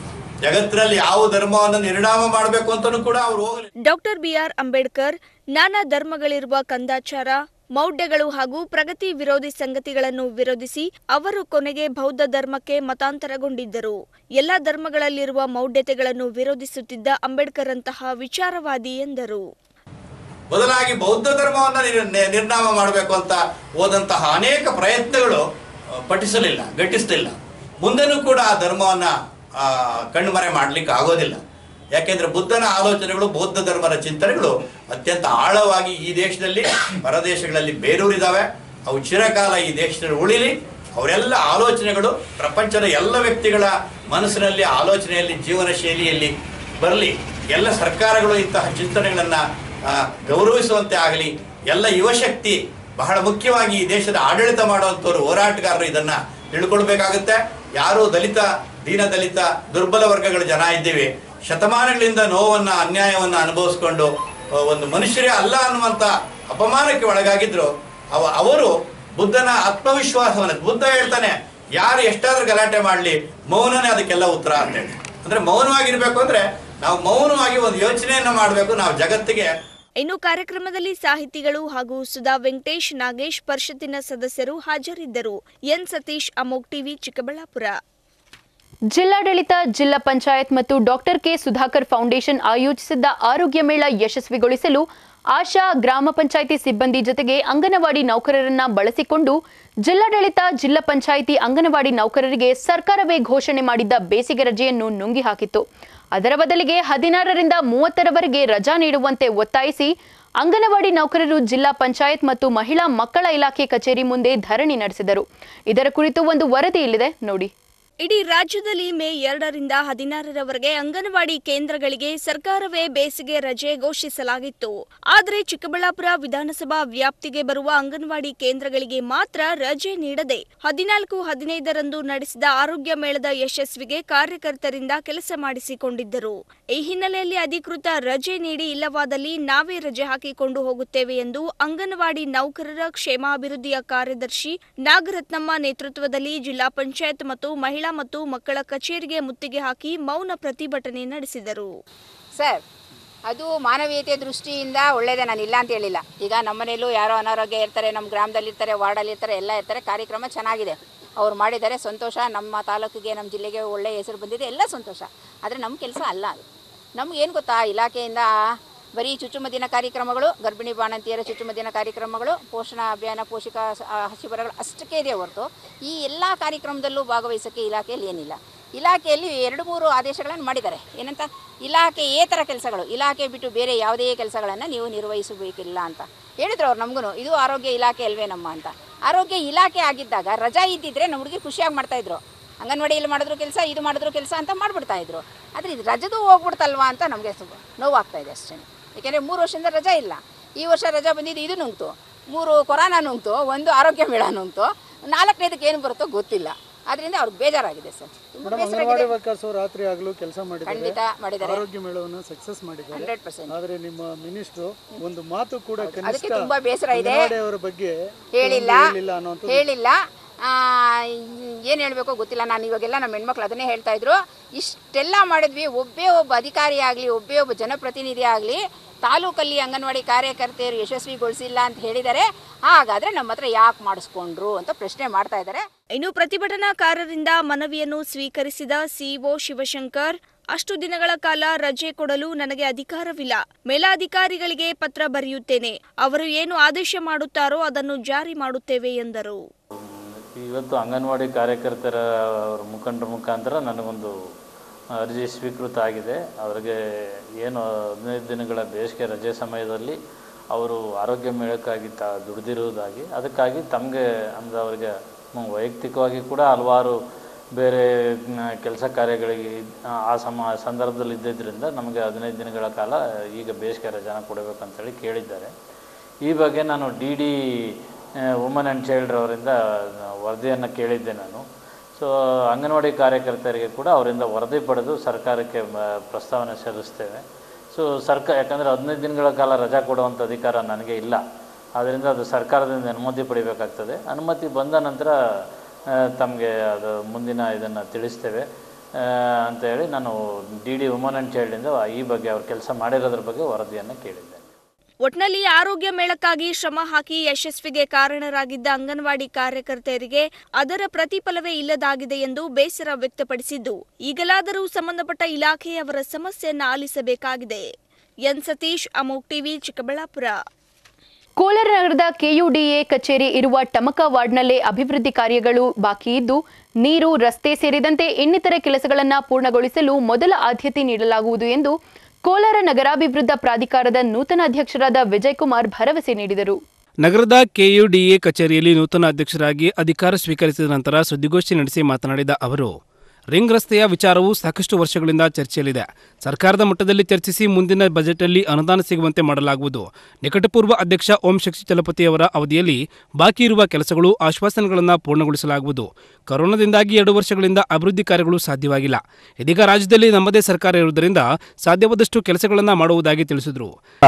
ಜಗತ್ತಿನಲ್ಲಿ ಯಾವ ಧರ್ಮವನ್ನು ನಿರ್ಣಾಮ ಮಾಡಬೇಕು ಅಂತಲೂ ಕೂಡ ಅವ್ರು ಹೋಗಲಿ ಡಾಕ್ಟರ್ ಬಿಆರ್ ಅಂಬೇಡ್ಕರ್ ನಾನಾ ಧರ್ಮಗಳಿರುವ ಕಂದಾಚಾರ ಮೌಢ್ಯಗಳು ಹಾಗೂ ಪ್ರಗತಿ ವಿರೋಧಿ ಸಂಗತಿಗಳನ್ನು ವಿರೋಧಿಸಿ ಅವರು ಕೊನೆಗೆ ಬೌದ್ಧ ಧರ್ಮಕ್ಕೆ ಮತಾಂತರಗೊಂಡಿದ್ದರು ಎಲ್ಲಾ ಧರ್ಮಗಳಲ್ಲಿರುವ ಮೌಢ್ಯತೆಗಳನ್ನು ವಿರೋಧಿಸುತ್ತಿದ್ದ ಅಂಬೇಡ್ಕರ್ ಅಂತಹ ವಿಚಾರವಾದಿ ಎಂದರು ಬದಲಾಗಿ ಬೌದ್ಧ ಧರ್ಮವನ್ನು ನಿರ್- ನಿ- ನಿರ್ನಾಮ ಮಾಡಬೇಕು ಅಂತ ಹೋದಂತಹ ಅನೇಕ ಪ್ರಯತ್ನಗಳು ಆ, ಪಠಿಸಲಿಲ್ಲ ಘಟಿಸಲಿಲ್ಲ ಮುಂದೆನೂ ಕೂಡ ಆ ಧರ್ಮವನ್ನ ಆ, ಕಣ್ಮರೆ ಮಾಡಲಿಕ್ಕೆ ಆಗೋದಿಲ್ಲ ಯಾಕೆಂದ್ರೆ ಬುದ್ಧನ ಆಲೋಚನೆಗಳು ಬೌದ್ಧ ಧರ್ಮದ ಚಿಂತನೆಗಳು ಅತ್ಯಂತ ಆಳವಾಗಿ ಈ ದೇಶದಲ್ಲಿ ಹೊರದೇಶಗಳಲ್ಲಿ ಬೇರೂರಿದಾವೆ ಅವು ಚಿರಕಾಲ ಈ ದೇಶದಲ್ಲಿ ಉಳಿಲಿ ಅವರೆಲ್ಲ ಆಲೋಚನೆಗಳು ಪ್ರಪಂಚದ ಎಲ್ಲ ವ್ಯಕ್ತಿಗಳ ಮನಸ್ಸಿನಲ್ಲಿ ಆಲೋಚನೆಯಲ್ಲಿ ಜೀವನ ಶೈಲಿಯಲ್ಲಿ ಬರಲಿ ಎಲ್ಲ ಸರ್ಕಾರಗಳು ಇಂತಹ ಚಿಂತನೆಗಳನ್ನ ಆ, ಗೌರವಿಸುವಂತೆ ಆಗಲಿ ಎಲ್ಲ ಯುವಶಕ್ತಿ ಬಹಳ ಮುಖ್ಯವಾಗಿ ಈ ದೇಶದ ಆಡಳಿತ ಮಾಡುವಂಥವ್ರು ಹೋರಾಟಗಾರರು ಇದನ್ನ ತಿಳ್ಕೊಳ್ಬೇಕಾಗುತ್ತೆ ಯಾರು ದಲಿತ ದೀನ ದಲಿತ ದುರ್ಬಲ ವರ್ಗಗಳ ಜನ ಇದ್ದೀವಿ ಶತಮಾನಗಳಿಂದ ನೋವನ್ನ ಅನ್ಯಾಯವನ್ನ ಅನುಭವಿಸ್ಕೊಂಡು ಆ, ಒಂದು ಮನುಷ್ಯರೇ ಅಲ್ಲ ಅನ್ನುವಂತ ಅಪಮಾನಕ್ಕೆ ಒಳಗಾಗಿದ್ರು ಅವ ಅವರು ಬುದ್ಧನ ಆತ್ಮವಿಶ್ವಾಸವನ್ನ ಬುದ್ಧ ಹೇಳ್ತಾನೆ ಯಾರು ಎಷ್ಟಾದ್ರೂ ಗಲಾಟೆ ಮಾಡಲಿ ಮೌನನೇ ಅದಕ್ಕೆಲ್ಲ ಉತ್ತರ ಅಂತ ಹೇಳಿ ಅಂದ್ರೆ ಮೌನವಾಗಿರ್ಬೇಕು ಅಂದ್ರೆ ನಾವು ಮೌನವಾಗಿ ಒಂದು ಯೋಚನೆಯನ್ನ ಮಾಡಬೇಕು ನಾವು ಜಗತ್ತಿಗೆ ಇನ್ನು ಕಾರ್ಯಕ್ರಮದಲ್ಲಿ ಸಾಹಿತಿಗಳು ಹಾಗೂ ಸುಧಾ ವೆಂಕಟೇಶ್ ನಾಗೇಶ್ ಪರಿಷತ್ತಿನ ಸದಸ್ಯರು ಹಾಜರಿದ್ದರು ಎನ್ ಸತೀಶ್ ಅಮೋಕ್ ಟಿವಿ ಚಿಕ್ಕಬಳ್ಳಾಪುರ ಜಿಲ್ಲಾಡಳಿತ ಜಿಲ್ಲಾ ಪಂಚಾಯತ್ ಮತ್ತು ಡಾಕ್ಟರ್ ಕೆ ಸುಧಾಕರ್ ಫೌಂಡೇಶನ್ ಆಯೋಜಿಸಿದ್ದ ಆರೋಗ್ಯ ಮೇಳ ಯಶಸ್ವಿಗೊಳಿಸಲು ಆಶಾ ಗ್ರಾಮ ಪಂಚಾಯಿತಿ ಸಿಬ್ಬಂದಿ ಜೊತೆಗೆ ಅಂಗನವಾಡಿ ನೌಕರರನ್ನ ಬಳಸಿಕೊಂಡು ಜಿಲ್ಲಾಡಳಿತ ಜಿಲ್ಲಾ ಪಂಚಾಯಿತಿ ಅಂಗನವಾಡಿ ನೌಕರರಿಗೆ ಸರ್ಕಾರವೇ ಘೋಷಣೆ ಮಾಡಿದ್ದ ಬೇಸಿಗೆ ರಜೆಯನ್ನು ನುಂಗಿ ಹಾಕಿತ್ತು ಅದರ ಬದಲಿಗೆ ಹದಿನಾರರಿಂದ ಮೂವತ್ತರವರೆಗೆ ರಜಾ ನೀಡುವಂತೆ ಒತ್ತಾಯಿಸಿ ಅಂಗನವಾಡಿ ನೌಕರರು ಜಿಲ್ಲಾ ಪಂಚಾಯತ್ ಮತ್ತು ಮಹಿಳಾ ಮಕ್ಕಳ ಇಲಾಖೆ ಕಚೇರಿ ಮುಂದೆ ಧರಣಿ ನಡೆಸಿದರು ಇದರ ಕುರಿತು ಒಂದು ವರದಿ ಇಲ್ಲಿದೆ ನೋಡಿ ಇಡೀ ರಾಜ್ಯದಲ್ಲಿ ಮೇ ಎರಡರಿಂದ ಹದಿನಾರರವರೆಗೆ ಅಂಗನವಾಡಿ ಕೇಂದ್ರಗಳಿಗೆ ಸರ್ಕಾರವೇ ಬೇಸಿಗೆ ರಜೆ ಘೋಷಿಸಲಾಗಿತ್ತು ಆದರೆ ಚಿಕ್ಕಬಳ್ಳಾಪುರ ವಿಧಾನಸಭಾ ವ್ಯಾಪ್ತಿಗೆ ಬರುವ ಅಂಗನವಾಡಿ ಕೇಂದ್ರಗಳಿಗೆ ಮಾತ್ರ ರಜೆ ನೀಡದೆ ಹದಿನಾಲ್ಕು ಹದಿನೈದರಂದು ನಡೆಸಿದ ಆರೋಗ್ಯ ಮೇಳದ ಯಶಸ್ವಿಗೆ ಕಾರ್ಯಕರ್ತರಿಂದ ಕೆಲಸ ಮಾಡಿಸಿಕೊಂಡಿದ್ದರು ಈ ಹಿನ್ನೆಲೆಯಲ್ಲಿ ಅಧಿಕೃತ ರಜೆ ನೀಡಿ ಇಲ್ಲವಾದಲ್ಲಿ ನಾವೇ ರಜೆ ಹಾಕಿಕೊಂಡು ಹೋಗುತ್ತೇವೆ ಎಂದು ಅಂಗನವಾಡಿ ನೌಕರರ ಕ್ಷೇಮಾಭಿವೃದ್ಧಿಯ ಕಾರ್ಯದರ್ಶಿ ನಾಗರತ್ನಮ್ಮ ನೇತೃತ್ವದಲ್ಲಿ ಜಿಲ್ಲಾ ಪಂಚಾಯತ್ ಮತ್ತು ಮಹಿಳಾ ಮತ್ತು ಮಕ್ಕಳ ಕಚೇರಿಗೆ ಮುತ್ತಿಗೆ ಹಾಕಿ ಮೌನ ಪ್ರತಿಭಟನೆ ನಡೆಸಿದರು ಸರ್ ಅದು ಮಾನವೀಯತೆ ದೃಷ್ಟಿಯಿಂದ ಒಳ್ಳೆಯದೇ ನಾನು ಇಲ್ಲ ಅಂತ ಹೇಳಿಲ್ಲ ಈಗ ನಮ್ಮನೇಲೂ ಯಾರೋ ಅನಾರೋಗ್ಯ ಇರ್ತಾರೆ ನಮ್ಮ ಗ್ರಾಮದಲ್ಲಿ ಇರ್ತಾರೆ ವಾರ್ಡಲ್ಲಿ ಇರ್ತಾರೆ ಎಲ್ಲ ಇರ್ತಾರೆ ಕಾರ್ಯಕ್ರಮ ಚೆನ್ನಾಗಿದೆ ಅವ್ರು ಮಾಡಿದ್ದಾರೆ ಸಂತೋಷ ನಮ್ಮ ತಾಲೂಕಿಗೆ ನಮ್ಮ ಜಿಲ್ಲೆಗೆ ಒಳ್ಳೆ ಹೆಸರು ಬಂದಿದೆ ಎಲ್ಲ ಸಂತೋಷ ಆದರೆ ನಮ್ಮ ಕೆಲಸ ಅಲ್ಲ ಅದು ನಮ್ಗೇನು ಗೊತ್ತಾ ಇಲಾಖೆಯಿಂದ ಬರೀ ಚುಚ್ಚುಮದ್ದಿನ ಕಾರ್ಯಕ್ರಮಗಳು ಗರ್ಭಿಣಿ ಬಾಣಂತಿಯರ ಚುಚ್ಚುಮದ್ದಿನ ಕಾರ್ಯಕ್ರಮಗಳು ಪೋಷಣ ಅಭಿಯಾನ ಪೋಷಕ ಸ- ಆ, ಶಿಬಿರಗಳು ಅಷ್ಟಕ್ಕೆ ಇದೆ ಹೊರತು ಈ ಎಲ್ಲ ಕಾರ್ಯಕ್ರಮದಲ್ಲೂ ಭಾಗವಹಿಸೋಕ್ಕೆ ಇಲಾಖೆಯಲ್ಲಿ ಏನಿಲ್ಲ ಇಲಾಖೆಯಲ್ಲಿ ಎರಡು ಮೂರು ಆದೇಶಗಳನ್ನು ಮಾಡಿದ್ದಾರೆ ಏನಂತ ಇಲಾಖೆಯೇತರ ಕೆಲಸಗಳು ಇಲಾಖೆ ಬಿಟ್ಟು ಬೇರೆ ಯಾವುದೇ ಕೆಲಸಗಳನ್ನು ನೀವು ನಿರ್ವಹಿಸಬೇಕಿಲ್ಲ ಅಂತ ಹೇಳಿದ್ರು ಅವ್ರು ನಮಗೂ ಇದು ಆರೋಗ್ಯ ಇಲಾಖೆ ಅಲ್ವೇ ನಮ್ಮ ಅಂತ ಆರೋಗ್ಯ ಇಲಾಖೆ ಆಗಿದ್ದಾಗ ರಜಾ ಇದ್ದಿದ್ರೆ ನಮ್ಮ ಹುಡುಗಿ ಖುಷಿಯಾಗಿ ಮಾಡ್ತಾಯಿದ್ರು ಅಂಗನವಾಡಿಯಲ್ಲಿ ಮಾಡಿದ್ರು ಕೆಲಸ ಇದು ಮಾಡಿದ್ರು ಕೆಲಸ ಅಂತ ಮಾಡಿಬಿಡ್ತಾ ಇದ್ರು ಆದರೆ ಇದು ರಜದು ಹೋಗ್ಬಿಡ್ತಲ್ವಾ ಅಂತ ನಮಗೆ ಸ್ವಲ್ಪ ನೋವಾಗ್ತಾ ಇದೆ ಅಷ್ಟೇ ಏಕೆಂದರೆ ಮೂರು ವರ್ಷದಿಂದ ರಜಾ ಇಲ್ಲ ಈ ವರ್ಷ ರಜಾ ಬಂದಿದ್ದು ಇದು ನುಂಗ್ತು ಮೂರು ಕೊರೋನಾ ನುಂಗ್ತು ಒಂದು ಆರೋಗ್ಯ ಮೇಳ ನುಂಗ್ತು ನಾಲ್ಕನೇದಕ್ಕೆ ಏನು ಬರುತ್ತೋ ಗೊತ್ತಿಲ್ಲ ಅದರಿಂದ ಅವ್ರಿಗೆ ಬೇಜಾರಾಗಿದೆ ಸರ್ ತುಂಬ ಮೇಡಮ್ ಬೇಸರಾಗಿದೆ ಅಂಗನವಾಡಿ ವರ್ಕರ್ಸ್ ರಾತ್ರಿ ಆಗಲು ಕೆಲಸ ಮಾಡಿದ್ದಾರೆ ಖಂಡಿತ ಮಾಡಿದ್ದಾರೆ. ಆರೋಗ್ಯ ಮೇಳವನ್ನು ಸಕ್ಸಸ್ ಮಾಡಿದ್ದಾರೆ 100%. ಆದ್ರೆ ನಿಮ್ಮ ಮಿನಿಸ್ಟ್ರು ಒಂದು ಮಾತು ಕೂಡ ಅದಕ್ಕೆ ಕನಿಷ್ಠ ತುಂಬಾ ಬೇಸರ ಇದೆ ಅಂಗನವಾಡಿ ಅವರ ಬಗ್ಗೆ ಹೇಳಿಲ್ಲ ಒಂದು ಹೇಳಿಲ್ಲ ಅನ್ನುವಂಥದ್ದು ಹೇಳಿಲ್ಲ ಏನು ಹೇಳಬೇಕೋ ಗೊತ್ತಿಲ್ಲ ನಾನು ಇವಾಗೆಲ್ಲ ನಮ್ಮ ಹೆಣ್ಮಕ್ಳು ಅದನ್ನೇ ಹೇಳ್ತಾ ಇದ್ರು ಇಷ್ಟೆಲ್ಲ ಮಾಡಿದ್ವಿ ಒಬ್ಬೇ ಒಬ್ಬ ಅಧಿಕಾರಿ ಆಗಲಿ ಒಬ್ಬೇ ಒಬ್ಬ ಜನಪ್ರತಿನಿಧಿ ಆಗಲಿ ತಾಲೂಕಲ್ಲಿ ಅಂಗನವಾಡಿ ಕಾರ್ಯಕರ್ತೆಯರು ಯಶಸ್ವಿಗೊಳಿಸಿಲ್ಲ ಅಂತ ಹೇಳಿದ್ದಾರೆ ಹಾಗಾದ್ರೆ ನಮ್ಮ ಹತ್ರ ಯಾಕೆ ಮಾಡಿಸ್ಕೊಂಡ್ರು ಅಂತ ಪ್ರಶ್ನೆ ಮಾಡ್ತಾ ಇದ್ದಾರೆ ಇನ್ನು ಪ್ರತಿಭಟನಾಕಾರರಿಂದ ಮನವಿಯನ್ನು ಸ್ವೀಕರಿಸಿದ ಸಿಇಒ ಶಿವಶಂಕರ್ ಅಷ್ಟು ದಿನಗಳ ಕಾಲ ರಜೆ ಕೊಡಲು ನನಗೆ ಅಧಿಕಾರವಿಲ್ಲ ಮೇಲಾಧಿಕಾರಿಗಳಿಗೆ ಪತ್ರ ಬರೆಯುತ್ತೇನೆ ಅವರು ಏನು ಆದೇಶ ಮಾಡುತ್ತಾರೋ ಅದನ್ನು ಜಾರಿ ಮಾಡುತ್ತೇವೆ ಎಂದರು ಇವತ್ತು ಅಂಗನವಾಡಿ ಕಾರ್ಯಕರ್ತರ ಅವ್ರ ಮುಖಂಡರ ಮುಖಾಂತರ ನನಗೊಂದು ಅರ್ಜಿ ಸ್ವೀಕೃತ ಆಗಿದೆ ಅವರಿಗೆ ಏನು ಹದಿನೈದು ದಿನಗಳ ಬೇಸಿಗೆ ರಜೆ ಸಮಯದಲ್ಲಿ ಅವರು ಆರೋಗ್ಯ ಮೇಳಕ್ಕಾಗಿ ತ ದುಡಿದಿರುವುದಾಗಿ ಅದಕ್ಕಾಗಿ ತಮಗೆ ಅಂದರೆ ಅವರಿಗೆ ಮ- ವೈಯಕ್ತಿಕವಾಗಿ ಕೂಡ ಹಲವಾರು ಬೇರೆ ಕೆಲಸ ಕಾರ್ಯಗಳಿಗೆ ಇದ್- ಆ ಸಮ ಸಂದರ್ಭದಲ್ಲಿ ಇದ್ದಿದ್ದರಿಂದ ನಮಗೆ ಹದಿನೈದು ದಿನಗಳ ಕಾಲ ಈಗ ಬೇಸಿಗೆ ರಜಾನ ಕೊಡಬೇಕಂತೇಳಿ ಕೇಳಿದ್ದಾರೆ ಈ ಬಗ್ಗೆ ನಾನು D D woman and child ಅವರಿಂದ ವರದಿಯನ್ನು ಕೇಳಿದ್ದೆ ನಾನು ಸೊ ಅಂಗನವಾಡಿ ಕಾರ್ಯಕರ್ತರಿಗೆ ಕೂಡ ಅವರಿಂದ ವರದಿ ಪಡೆದು ಸರ್ಕಾರಕ್ಕೆ ಮ- ಪ್ರಸ್ತಾವನೆ ಸಲ್ಲಿಸ್ತೇವೆ ಸೊ ಸರ್ಕಾರ ಯಾಕಂದರೆ ಹದಿನೈದು ದಿನಗಳ ಕಾಲ ರಜಾ ಕೊಡುವಂಥ ಅಧಿಕಾರ ನನಗೆ ಇಲ್ಲ ಆದ್ದರಿಂದ ಅದು ಸರ್ಕಾರದಿಂದ ಅನುಮತಿ ಪಡಿಬೇಕಾಗ್ತದೆ ಅನುಮತಿ ಬಂದ ನಂತರ ತಮಗೆ ಅದು ಮುಂದಿನ ಇದನ್ನು ತಿಳಿಸ್ತೇವೆ ಆ, ಅಂತೇಳಿ ನಾನು ಡಿ ಡಿ ವುಮನ್ ಆ್ಯಂಡ್ ಚೈಲ್ಡಿಂದ ಈ ಬಗ್ಗೆ ಅವ್ರು ಕೆಲಸ ಮಾಡಿರೋದ್ರ ಬಗ್ಗೆ ವರದಿಯನ್ನು ಕೇಳಿದ್ದೆ ಒಟ್ನಲ್ಲಿ ಆರೋಗ್ಯ ಮೇಳಕ್ಕಾಗಿ ಶ್ರಮ ಹಾಕಿ ಯಶಸ್ವಿಗೆ ಕಾರಣರಾಗಿದ್ದ ಅಂಗನವಾಡಿ ಕಾರ್ಯಕರ್ತೆಯರಿಗೆ ಅದರ ಪ್ರತಿಫಲವೇ ಇಲ್ಲದಾಗಿದೆ ಎಂದು ಬೇಸರ ವ್ಯಕ್ತಪಡಿಸಿದ್ದು ಈಗಲಾದರೂ ಸಂಬಂಧಪಟ್ಟ ಇಲಾಖೆಯವರ ಸಮಸ್ಯೆಯನ್ನ ಆಲಿಸಬೇಕಾಗಿದೆ ಎನ್ ಸತೀಶ್ ಅಮೋಕ್ ಟಿವಿ ಚಿಕ್ಕಬಳ್ಳಾಪುರ ಕೋಲಾರ ನಗರದ ಕೆಯುಡಿಎ ಕಚೇರಿ ಇರುವ ಟಮಕ ವಾರ್ಡ್ನಲ್ಲೇ ಅಭಿವೃದ್ಧಿ ಕಾರ್ಯಗಳು ಬಾಕಿ ಇದ್ದು ನೀರು ರಸ್ತೆ ಸೇರಿದಂತೆ ಇನ್ನಿತರ ಕೆಲಸಗಳನ್ನು ಪೂರ್ಣಗೊಳಿಸಲು ಮೊದಲ ಆದ್ಯತೆ ನೀಡಲಾಗುವುದು ಎಂದು ಕೋಲಾರ ನಗರಾಭಿವೃದ್ಧ ಪ್ರಾಧಿಕಾರದ ನೂತನ ಅಧ್ಯಕ್ಷರಾದ ವಿಜಯ್ ಕುಮಾರ್ ಭರವಸೆ ನೀಡಿದರು ನಗರದ ಕೆಯುಡಿಎ ಕಚೇರಿಯಲ್ಲಿ ನೂತನ ಅಧ್ಯಕ್ಷರಾಗಿ ಅಧಿಕಾರ ಸ್ವೀಕರಿಸಿದ ನಂತರ ಸುದ್ದಿಗೋಷ್ಠಿ ನಡೆಸಿ ಮಾತನಾಡಿದ ಅವರು ರಿಂಗ್ ರಸ್ತೆಯ ವಿಚಾರವು ಸಾಕಷ್ಟು ವರ್ಷಗಳಿಂದ ಚರ್ಚೆಯಲ್ಲಿದೆ ಸರ್ಕಾರದ ಮಟ್ಟದಲ್ಲಿ ಚರ್ಚಿಸಿ ಮುಂದಿನ ಬಜೆಟ್ನಲ್ಲಿ ಅನುದಾನ ಸಿಗುವಂತೆ ಮಾಡಲಾಗುವುದು ನಿಕಟಪೂರ್ವ ಅಧ್ಯಕ್ಷ ಓಂ ಶಕ್ತಿ ಚಲಪತಿಯವರ ಅವಧಿಯಲ್ಲಿ ಬಾಕಿ ಇರುವ ಕೆಲಸಗಳು ಆಶ್ವಾಸನೆಗಳನ್ನು ಪೂರ್ಣಗೊಳಿಸಲಾಗುವುದು ಕೊರೋನಾದಿಂದಾಗಿ ಎರಡು ವರ್ಷಗಳಿಂದ ಅಭಿವೃದ್ಧಿ ಕಾರ್ಯಗಳು ಸಾಧ್ಯವಾಗಿಲ್ಲ ಇದೀಗ ರಾಜ್ಯದಲ್ಲಿ ನಮ್ಮದೇ ಸರ್ಕಾರ ಇರುವುದರಿಂದ ಸಾಧ್ಯವಾದಷ್ಟು ಕೆಲಸಗಳನ್ನು ಮಾಡುವುದಾಗಿ ತಿಳಿಸಿದರು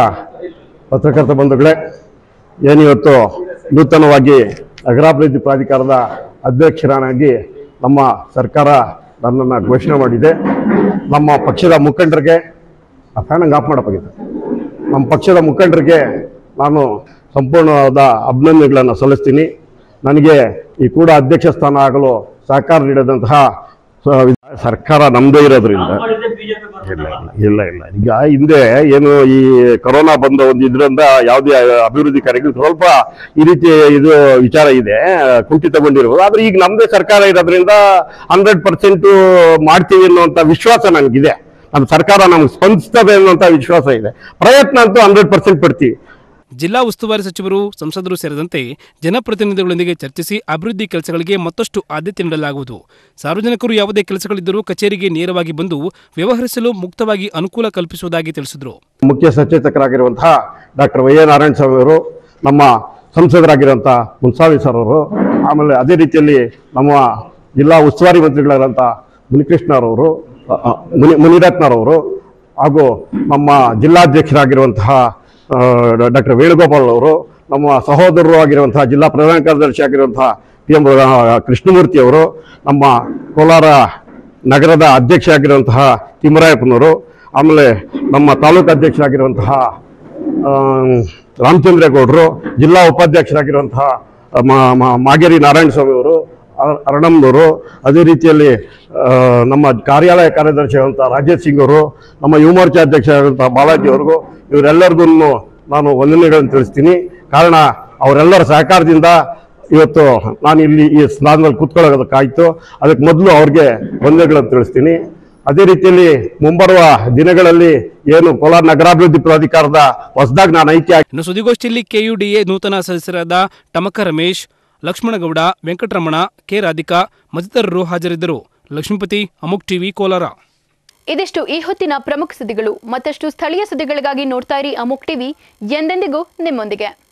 ಪತ್ರಕರ್ತ ಬಂಧುಗಳೇ ಏನಿವತ್ತು ನೂತನವಾಗಿ ನಗರಾಭಿವೃದ್ಧಿ ಪ್ರಾಧಿಕಾರದ ಅಧ್ಯಕ್ಷರನಾಗಿ ನಮ್ಮ ಸರ್ಕಾರ ನನ್ನನ್ನು ಘೋಷಣೆ ಮಾಡಿದೆ ನಮ್ಮ ಪಕ್ಷದ ಮುಖಂಡರಿಗೆ ಆ ಫ್ಯಾನಂಗೆ ಆಫ್ ಮಾಡಬೇಕಾಗಿದೆ ನಮ್ಮ ಪಕ್ಷದ ಮುಖಂಡರಿಗೆ ನಾನು ಸಂಪೂರ್ಣವಾದ ಅಭಿನಂದನೆಗಳನ್ನು ಸಲ್ಲಿಸ್ತೀನಿ ನನಗೆ ಈ ಕೂಡ ಅಧ್ಯಕ್ಷ ಸ್ಥಾನ ಆಗಲು ಸಹಕಾರ ನೀಡಿದಂತಹ ಸ- ಸರ್ಕಾರ ನಮ್ಮದೇ ಇರೋದ್ರಿಂದ ಇಲ್ಲ ಇಲ್ಲ ಇಲ್ಲ ಇಲ್ಲ ಈಗ ಹಿಂದೆ ಏನು ಈ ಕೊರೋನಾ ಬಂದ ಒಂದು ಇದರಿಂದ ಯಾವುದೇ ಅಭಿವೃದ್ಧಿ ಕಾರ್ಯಗಳು ಸ್ವಲ್ಪ ಈ ರೀತಿ ಇದು ವಿಚಾರ ಇದೆ ಕುಂಠಿತಗೊಂಡಿರ್ಬೋದು ಆದ್ರೆ ಈಗ ನಮ್ಮದೇ ಸರ್ಕಾರ ಇರೋದ್ರಿಂದ ಹಂಡ್ರೆಡ್ ಪರ್ಸೆಂಟ್ ಮಾಡ್ತೀವಿ ಅನ್ನುವಂಥ ವಿಶ್ವಾಸ ನನಗಿದೆ ನಮ್ಮ ಸರ್ಕಾರ ನಮ್ಗೆ ಸ್ಪಂದಿಸ್ತದೆ ಅನ್ನುವಂಥ ವಿಶ್ವಾಸ ಇದೆ ಪ್ರಯತ್ನ ಅಂತೂ ಹಂಡ್ರೆಡ್ ಪರ್ಸೆಂಟ್ ಪಡ್ತೀವಿ ಜಿಲ್ಲಾ ಉಸ್ತುವಾರಿ ಸಚಿವರು ಸಂಸದರು ಸೇರಿದಂತೆ ಜನಪ್ರತಿನಿಧಿಗಳೊಂದಿಗೆ ಚರ್ಚಿಸಿ ಅಭಿವೃದ್ಧಿ ಕೆಲಸಗಳಿಗೆ ಮತ್ತಷ್ಟು ಆದ್ಯತೆ ನೀಡಲಾಗುವುದು ಸಾರ್ವಜನಿಕರು ಯಾವುದೇ ಕೆಲಸಗಳಿದ್ದರೂ ಕಚೇರಿಗೆ ನೇರವಾಗಿ ಬಂದು ವ್ಯವಹರಿಸಲು ಮುಕ್ತವಾಗಿ ಅನುಕೂಲ ಕಲ್ಪಿಸುವುದಾಗಿ ತಿಳಿಸಿದರು ಮುಖ್ಯ ಸಚೇತಕರಾಗಿರುವಂತಹ doctor Y A Narayana Swamy ಅವರು ನಮ್ಮ ಸಂಸದರಾಗಿರುವಂಥ ಮುನ್ಸಾವಿ ಸರ್ ಅವರು ಆಮೇಲೆ ಅದೇ ರೀತಿಯಲ್ಲಿ ನಮ್ಮ ಜಿಲ್ಲಾ ಉಸ್ತುವಾರಿ ಮಂತ್ರಿಗಳಾದಂಥ ಮುನಿಕೃಷ್ಣರವರು ಅ, ಅ, ಮುನಿ ಮುನಿರತ್ನರವರು ಹಾಗೂ ನಮ್ಮ ಜಿಲ್ಲಾಧ್ಯಕ್ಷರಾಗಿರುವಂತಹ ಡಾಕ್ಟರ್ ವೇಣುಗೋಪಾಲ್ ಅವರು ನಮ್ಮ ಸಹೋದರರು ಆಗಿರುವಂತಹ ಜಿಲ್ಲಾ ಪ್ರಧಾನ ಕಾರ್ಯದರ್ಶಿ ಆಗಿರುವಂತಹ ಪಿ ಎಂ ಕೃಷ್ಣಮೂರ್ತಿ ಅವರು ನಮ್ಮ ಕೋಲಾರ ನಗರದ ಅಧ್ಯಕ್ಷ ಆಗಿರುವಂತಹ ತಿಮ್ಮರಾಯಪ್ಪನವರು ಆಮೇಲೆ ನಮ್ಮ ತಾಲೂಕು ಅಧ್ಯಕ್ಷರಾಗಿರುವಂತಹ ಆ, ರಾಮಚಂದ್ರೇಗೌಡರು ಜಿಲ್ಲಾ ಉಪಾಧ್ಯಕ್ಷರಾಗಿರುವಂತಹ ಮ- ಮ- ಮಾಗೇರಿ ನಾರಾಯಣ ಸ್ವಾಮಿ ಅವರು ಅರ- ಅರಣಮ್ನವರು ಅದೇ ರೀತಿಯಲ್ಲಿ ಆ, ನಮ್ಮ ಕಾರ್ಯಾಲಯ ಕಾರ್ಯದರ್ಶಿ ಆದಂಥ ರಾಜೇಶ್ ಸಿಂಗ್ ಅವರು ನಮ್ಮ ಯುವ ಮೋರ್ಚಾ ಅಧ್ಯಕ್ಷ ಆದಂಥ ಬಾಲಾಜಿ ಅವ್ರಿಗೂ ಇವರೆಲ್ಲರಿಗೂ ನಾನು ವಂದನೆಗಳನ್ನು ತಿಳಿಸ್ತೀನಿ ಕಾರಣ ಅವರೆಲ್ಲರ ಸಹಕಾರದಿಂದ ಇವತ್ತು ನಾನು ಇಲ್ಲಿ ಈ ಸ್ನಾನದಲ್ಲಿ ಕೂತ್ಕೊಳ್ಳೋದಕ್ಕಾಯ್ತು ಅದಕ್ಕೆ ಮೊದಲು ಅವ್ರಿಗೆ ವಂದನೆಗಳನ್ನು ತಿಳಿಸ್ತೀನಿ ಅದೇ ರೀತಿಯಲ್ಲಿ ಮುಂಬರುವ ದಿನಗಳಲ್ಲಿ ಏನು ಕೋಲಾರ ನಗರಾಭಿವೃದ್ಧಿ ಪ್ರಾಧಿಕಾರದ ಹೊಸದಾಗಿ ನಾನು ಆಯ್ಕೆ ಆಗಿ ಇನ್ನು ಸುದ್ದಿಗೋಷ್ಠಿಯಲ್ಲಿ ಕೆಯುಡಿಎ ನೂತನ ಸದಸ್ಯರಾದ ಟಮಕ ರಮೇಶ್ ಲಕ್ಷ್ಮಣಗೌಡ ವೆಂಕಟರಮಣ ಕೆ ರಾಧಿಕಾ ಮತ್ತಿತರರು ಹಾಜರಿದ್ದರು ಲಕ್ಷ್ಮೀಪತಿ ಅಮುಕ್ ಟಿವಿ ಕೋಲಾರ ಇದಿಷ್ಟು ಈ ಹೊತ್ತಿನ ಪ್ರಮುಖ ಸುದ್ದಿಗಳು ಮತ್ತಷ್ಟು ಸ್ಥಳೀಯ ಸುದ್ದಿಗಳಿಗಾಗಿ ನೋಡ್ತಾ ಇರಿ ಅಮುಕ್ ಟಿವಿ ಎಂದೆಂದಿಗೂ ನಿಮ್ಮೊಂದಿಗೆ